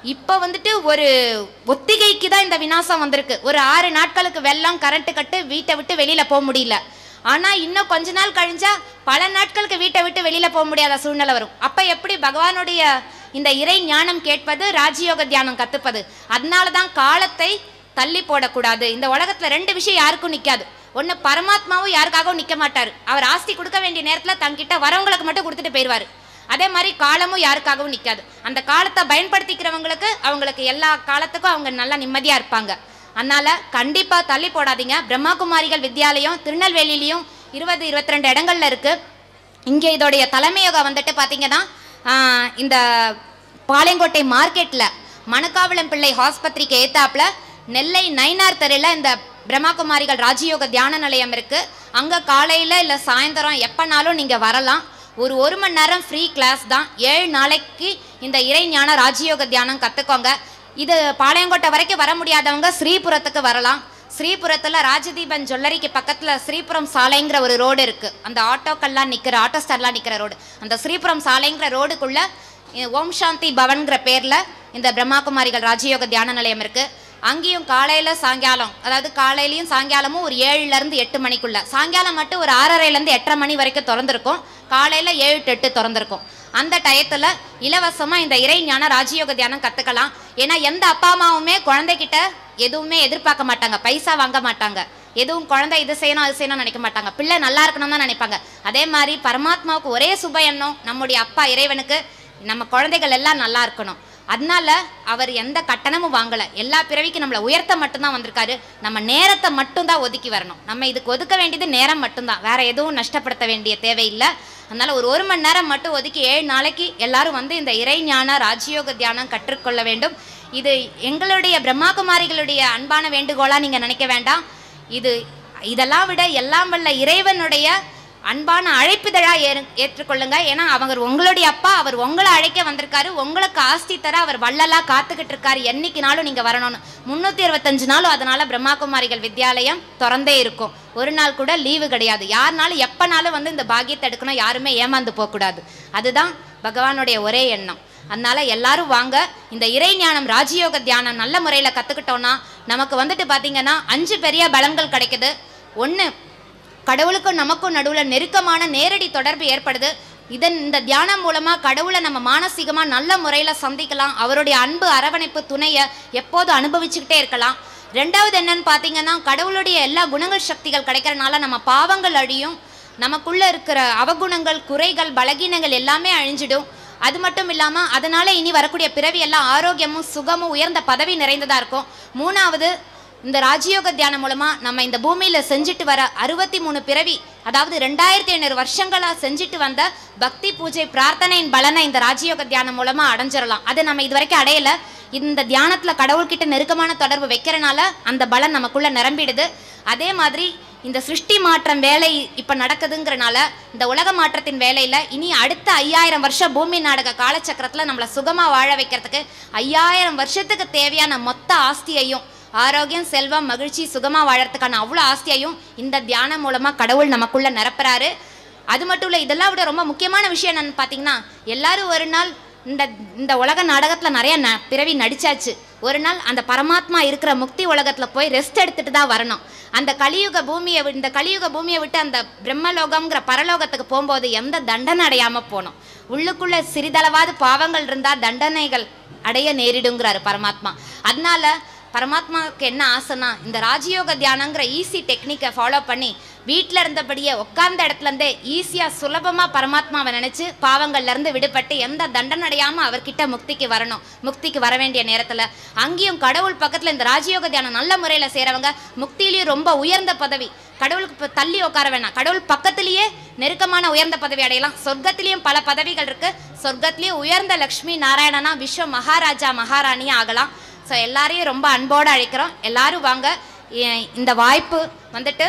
இப்போ வந்துட்டு ஒரு ஒத்திகைக்கு தான் இந்த விநாசம் வந்திருக்கு ஒரு ஆறு நாட்களுக்கு வெள்ளம் கரண்ட் கட்டு வீட்டை விட்டு வெளியில போக முடியல ஆனா இன்னும் கொஞ்ச நாள் கழிஞ்சா பல நாட்களுக்கு வீட்டை விட்டு வெளியில போக முடியாத சூழ்நிலை வரும் அப்ப எப்படி பகவானுடைய இந்த இறை ஞானம் கேட்பது ராஜயோக தியானம் கத்துப்பது அதனால தான் காலத்தை தள்ளி போடக்கூடாது இந்த உலகத்துல ரெண்டு விஷயம் யாருக்கும் நிக்காது ஒண்ணு பரமாத்மாவும் யாருக்காகவும் நிக்க மாட்டாரு அவர் ஆஸ்தி கொடுக்க வேண்டிய நேரத்துல தங்கிட்ட வரவங்களுக்கு மட்டும் கொடுத்துட்டு போயிடுவாரு அதே மாதிரி காலமும் யாருக்காகவும் நிக்காது அந்த காலத்தை பயன்படுத்திக்கிறவங்களுக்கு அவங்களுக்கு எல்லா காலத்துக்கும் அவங்க நல்லா நிம்மதியா இருப்பாங்க அதனால கண்டிப்பா தள்ளி போடாதீங்க பிரம்மாகுமாரிகள் வித்யாலயம் திருநெல்வேலியிலையும் இருபது இருபத்தி ரெண்டு இடங்கள்ல இருக்கு இங்கே இதோடைய தலைமையகம் வந்துட்டு பார்த்தீங்கன்னா ஆஹ், இந்த பாளையங்கோட்டை மார்க்கெட்டில் மணக்காவிளம் பிள்ளை ஆஸ்பத்திரிக்கு ஏத்தாப்புல நெல்லை நைனார் தெருவில் இந்த பிரம்மாகுமாரிகள் ராஜயோக தியான நிலையம் இருக்கு அங்கே காலையில் இல்லை சாயந்தரம் எப்போனாலும் நீங்கள் வரலாம் ஒரு ஒரு மணி நேரம் ஃப்ரீ கிளாஸ் தான் ஏழு நாளைக்கு இந்த இறை ஞான ராஜயோக தியானம் கற்றுக்கோங்க இது பாளையங்கோட்டை வரைக்கும் வர முடியாதவங்க ஸ்ரீபுரத்துக்கு வரலாம் ஸ்ரீபுரத்தில் ராஜதீபன் ஜுவல்லரிக்கு பக்கத்தில் ஸ்ரீபுரம் சாலைங்கிற ஒரு ரோடு இருக்குது அந்த ஆட்டோக்கள்லாம் நிற்கிற ஆட்டோ ஸ்டார்லாம் நிற்கிற ரோடு அந்த ஸ்ரீபுரம் சாலைங்கிற ரோடுக்குள்ளே ஓம் சாந்தி பவன்கிற பேரில் இந்த பிரம்மாகுமாரிகள் ராஜயோக தியான நிலையம் இருக்குது அங்கேயும் காலையில் சாயங்காலம் அதாவது காலையிலையும் சாயங்காலமும் ஒரு ஏழுலேருந்து எட்டு மணிக்குள்ள சாயங்காலம் மட்டும் ஒரு ஆறரைலேருந்து எட்டரை மணி வரைக்கும் திறந்திருக்கும் காலையில் ஏழு to எட்டு திறந்திருக்கும் அந்த டயத்தில் இலவசமாக இந்த இறை ஞான ராஜயோக தியானம் கற்றுக்கலாம் ஏன்னா எந்த அப்பா அம்மாவுமே குழந்தைகிட்ட எதுவுமே எதிர்பார்க்க மாட்டாங்க பைசா வாங்க மாட்டாங்க எதுவும் குழந்தை இது செய்யணும் அது செய்யணும்னு நினைக்க மாட்டாங்க பிள்ளை நல்லா இருக்கணும் தான் நினைப்பாங்க அதே மாதிரி பரமாத்மாவுக்கு ஒரே சுப எண்ணம் நம்முடைய அப்பா இறைவனுக்கு நம்ம குழந்தைகள் எல்லாம் நல்லா இருக்கணும் அதனால அவர் எந்த கட்டணமும் வாங்கலை எல்லா பிறவிக்கும் நம்மளை உயர்த்த மட்டும்தான் வந்திருக்காரு நம்ம நேரத்தை மட்டும்தான் ஒதுக்கி வரணும் நம்ம இதுக்கு ஒதுக்க வேண்டியது நேரம் மட்டும்தான் வேற எதுவும் நஷ்டப்படுத்த வேண்டிய தேவையில்லை அதனால ஒரு ஒரு மணி நேரம் மட்டும் ஒதுக்கி ஏழு நாளைக்கு எல்லாரும் வந்து இந்த இறை ஞான ராஜயோக தியானம் கற்றுக்கொள்ள வேண்டும் இது எங்களுடைய பிரம்மாகுமாரிகளுடைய அன்பான வேண்டுகோளா நீங்க நினைக்க வேண்டாம் இது இதெல்லாம் விட எல்லாம் வல்ல இறைவனுடைய அன்பான அழைப்புதழா ஏறு ஏற்றுக்கொள்ளுங்க ஏன்னா அவர் உங்களுடைய அப்பா அவர் உங்களை அழைக்க வந்திருக்காரு உங்களுக்கு ஆஸ்தி தர அவர் வள்ளலா காத்துக்கிட்டு இருக்காரு என்னைக்குனாலும் நீங்க வரணும்னு முன்னூத்தி இருபத்தஞ்சு நாளும் அதனால பிரம்மாகுமாரிகள் வித்யாலயம் திறந்தே இருக்கும் ஒரு நாள் கூட லீவு கிடையாது யாருனாலும் எப்பனாலும் வந்து இந்த பாக்கியத்தை எடுக்கணும் யாருமே ஏமாந்து போகக்கூடாது அதுதான் பகவானுடைய ஒரே எண்ணம் அதனால எல்லாரும் வாங்க இந்த இறை ஞானம் ராஜயோக தியானம் நல்ல முறையில் கற்றுக்கிட்டோன்னா நமக்கு வந்துட்டு பார்த்தீங்கன்னா அஞ்சு பெரிய பலன்கள் கிடைக்குது ஒன்று கடவுளுக்கும் நமக்கும் நடுவில் நெருக்கமான நேரடி தொடர்பு ஏற்படுது இதன் இந்த தியானம் மூலமாக கடவுளை நம்ம மானசீகமாக நல்ல முறையில் சந்திக்கலாம் அவருடைய அன்பு அரவணைப்பு துணையை எப்போதும் அனுபவிச்சுக்கிட்டே இருக்கலாம் ரெண்டாவது என்னன்னு பார்த்தீங்கன்னா கடவுளுடைய எல்லா குணங்கள் சக்திகள் கிடைக்கிறனால நம்ம பாவங்கள் அழியும் நமக்குள்ள இருக்கிற அவகுணங்கள் குறைகள் பலகீனங்கள் எல்லாமே அழிஞ்சிடும் அது மட்டும் இல்லாமல் அதனால இனி வரக்கூடிய பிறவி எல்லாம் ஆரோக்கியமும் சுகமும் உயர்ந்த பதவி நிறைந்ததா இருக்கும் மூணாவது இந்த ராஜயோக தியானம் மூலமா நம்ம இந்த பூமியில செஞ்சுட்டு வர அறுபத்தி மூணு பிறவி அதாவது ரெண்டாயிரத்தி ஐநூறு வருஷங்களா செஞ்சுட்டு வந்த பக்தி பூஜை பிரார்த்தனையின் பலனை இந்த ராஜயோக தியானம் மூலமா அடைஞ்சிடலாம் அது நம்ம இது வரைக்கும் அடையல இந்த தியானத்துல கடவுள்கிட்ட நெருக்கமான தொடர்பு வைக்கிறனால அந்த பலன் நமக்குள்ள நிரம்பிடுது அதே மாதிரி இந்த சிருஷ்டி மாற்றம் வேலை இப்ப நடக்குதுங்கிறனால இந்த உலக மாற்றத்தின் வேலையில இனி அடுத்த ஐயாயிரம் வருஷம் பூமி நாடக காலச்சக்கரத்துல நம்மளை சுகமா வாழ வைக்கிறதுக்கு ஐயாயிரம் வருஷத்துக்கு தேவையான மொத்த ஆஸ்தியையும் ஆரோக்கியம் செல்வம் மகிழ்ச்சி சுகமா வாழறதுக்கான அவ்வளோ ஆஸ்தியையும் இந்த தியானம் மூலமா கடவுள் நமக்குள்ள நிரப்புறாரு அது மட்டும் இல்லை இதெல்லாம் விட ரொம்ப முக்கியமான விஷயம் என்னன்னு பார்த்தீங்கன்னா எல்லாரும் ஒரு நாள் இந்த இந்த உலக நாடகத்தில் நிறைய ந பிறவி நடிச்சாச்சு ஒரு நாள் அந்த பரமாத்மா இருக்கிற முக்தி உலகத்தில் போய் ரெஸ்ட் எடுத்துட்டு தான் வரணும் அந்த கலியுக பூமியை வி- இந்த கலியுக பூமியை விட்டு அந்த பிரம்மலோகம்ங்கிற பரலோகத்துக்கு போகும்போது எந்த தண்டனை அடையாமல் போனோம் உள்ளுக்குள்ள சிறிதளவாது பாவங்கள் இருந்தால் தண்டனைகள் அடைய நேரிடுங்கிறாரு பரமாத்மா அதனால பரமாத்மாவுக்கு என்ன ஆசைனா இந்த ராஜயோக தியானங்கிற ஈஸி டெக்னிக்கை ஃபாலோ பண்ணி வீட்டில் இருந்தபடியே உட்கார்ந்த இடத்துல இருந்தே ஈஸியாக சுலபமாக பரமாத்மாவை நினச்சி பாவங்கள்ல இருந்து விடுபட்டு எந்த தண்டனை அடையாமல் அவர்கிட்ட முக்திக்கு வரணும் முக்திக்கு வர வேண்டிய நேரத்தில் அங்கேயும் கடவுள் பக்கத்தில் இந்த ராஜயோக தியானம் நல்ல முறையில் செய்கிறவங்க முக்தியிலையும் ரொம்ப உயர்ந்த பதவி கடவுளுக்கு இப்போ தள்ளி உட்கார வேணாம் கடவுள் பக்கத்திலேயே நெருக்கமான உயர்ந்த பதவி அடையலாம் சொர்க்கத்திலையும் பல பதவிகள் இருக்கு சொர்க்கத்திலேயும் உயர்ந்த லக்ஷ்மி நாராயணனா விஸ்வ மகாராஜா மகாராணியா ஆகலாம் ஸோ எல்லாரையும் ரொம்ப அன்போடு அழைக்கிறோம் எல்லாரும் வாங்க இ- இந்த வாய்ப்பு வந்துட்டு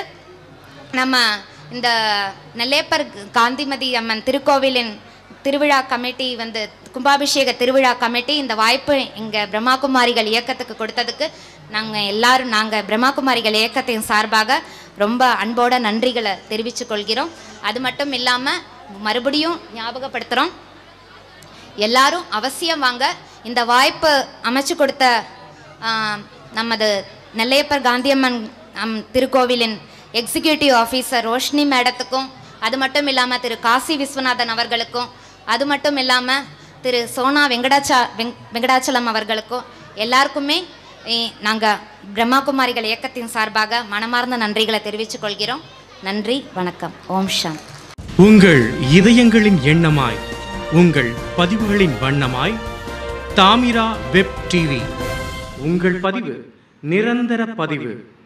நம்ம இந்த நெல்லேப்பர் காந்திமதி அம்மன் திருக்கோவிலின் திருவிழா கமிட்டி வந்து கும்பாபிஷேக திருவிழா கமிட்டி இந்த வாய்ப்பு இங்கே பிரம்மாகுமாரிகள் இயக்கத்துக்கு கொடுத்ததுக்கு நாங்கள் எல்லாரும் நாங்கள் பிரம்மாகுமாரிகள் இயக்கத்தின் சார்பாக ரொம்ப அன்போட நன்றிகளை தெரிவித்துக் கொள்கிறோம் அது மட்டும் இல்லாமல் மறுபடியும் ஞாபகப்படுத்துகிறோம் எல்லாரும் அவசியம் வாங்க இந்த வாய்ப்பு அமைச்சு கொடுத்த ஆ, நமது நெல்லையப்பர் காந்தியம்மன் அம், திருக்கோவிலின் எக்ஸிக்யூட்டிவ் ஆஃபீஸர் ரோஷினி மேடத்துக்கும் அது மட்டும் இல்லாமல் திரு காசி விஸ்வநாதன் அவர்களுக்கும் அது மட்டும் இல்லாமல் திரு சோனா வெங்கடாச்சா வெங் வெங்கடாச்சலம் அவர்களுக்கும் எல்லாருக்குமே நாங்கள் பிரம்மாகுமாரிகள் இயக்கத்தின் சார்பாக மனமார்ந்த நன்றிகளை தெரிவித்துக் கொள்கிறோம் நன்றி வணக்கம் ஓம் சாந்த் உங்கள் இதயங்களின் எண்ணமாய் உங்கள் பதிவுகளின் வண்ணமாய் தாமிரா வெப் டிவி உங்கள் பதிவு நிரந்தர பதிவு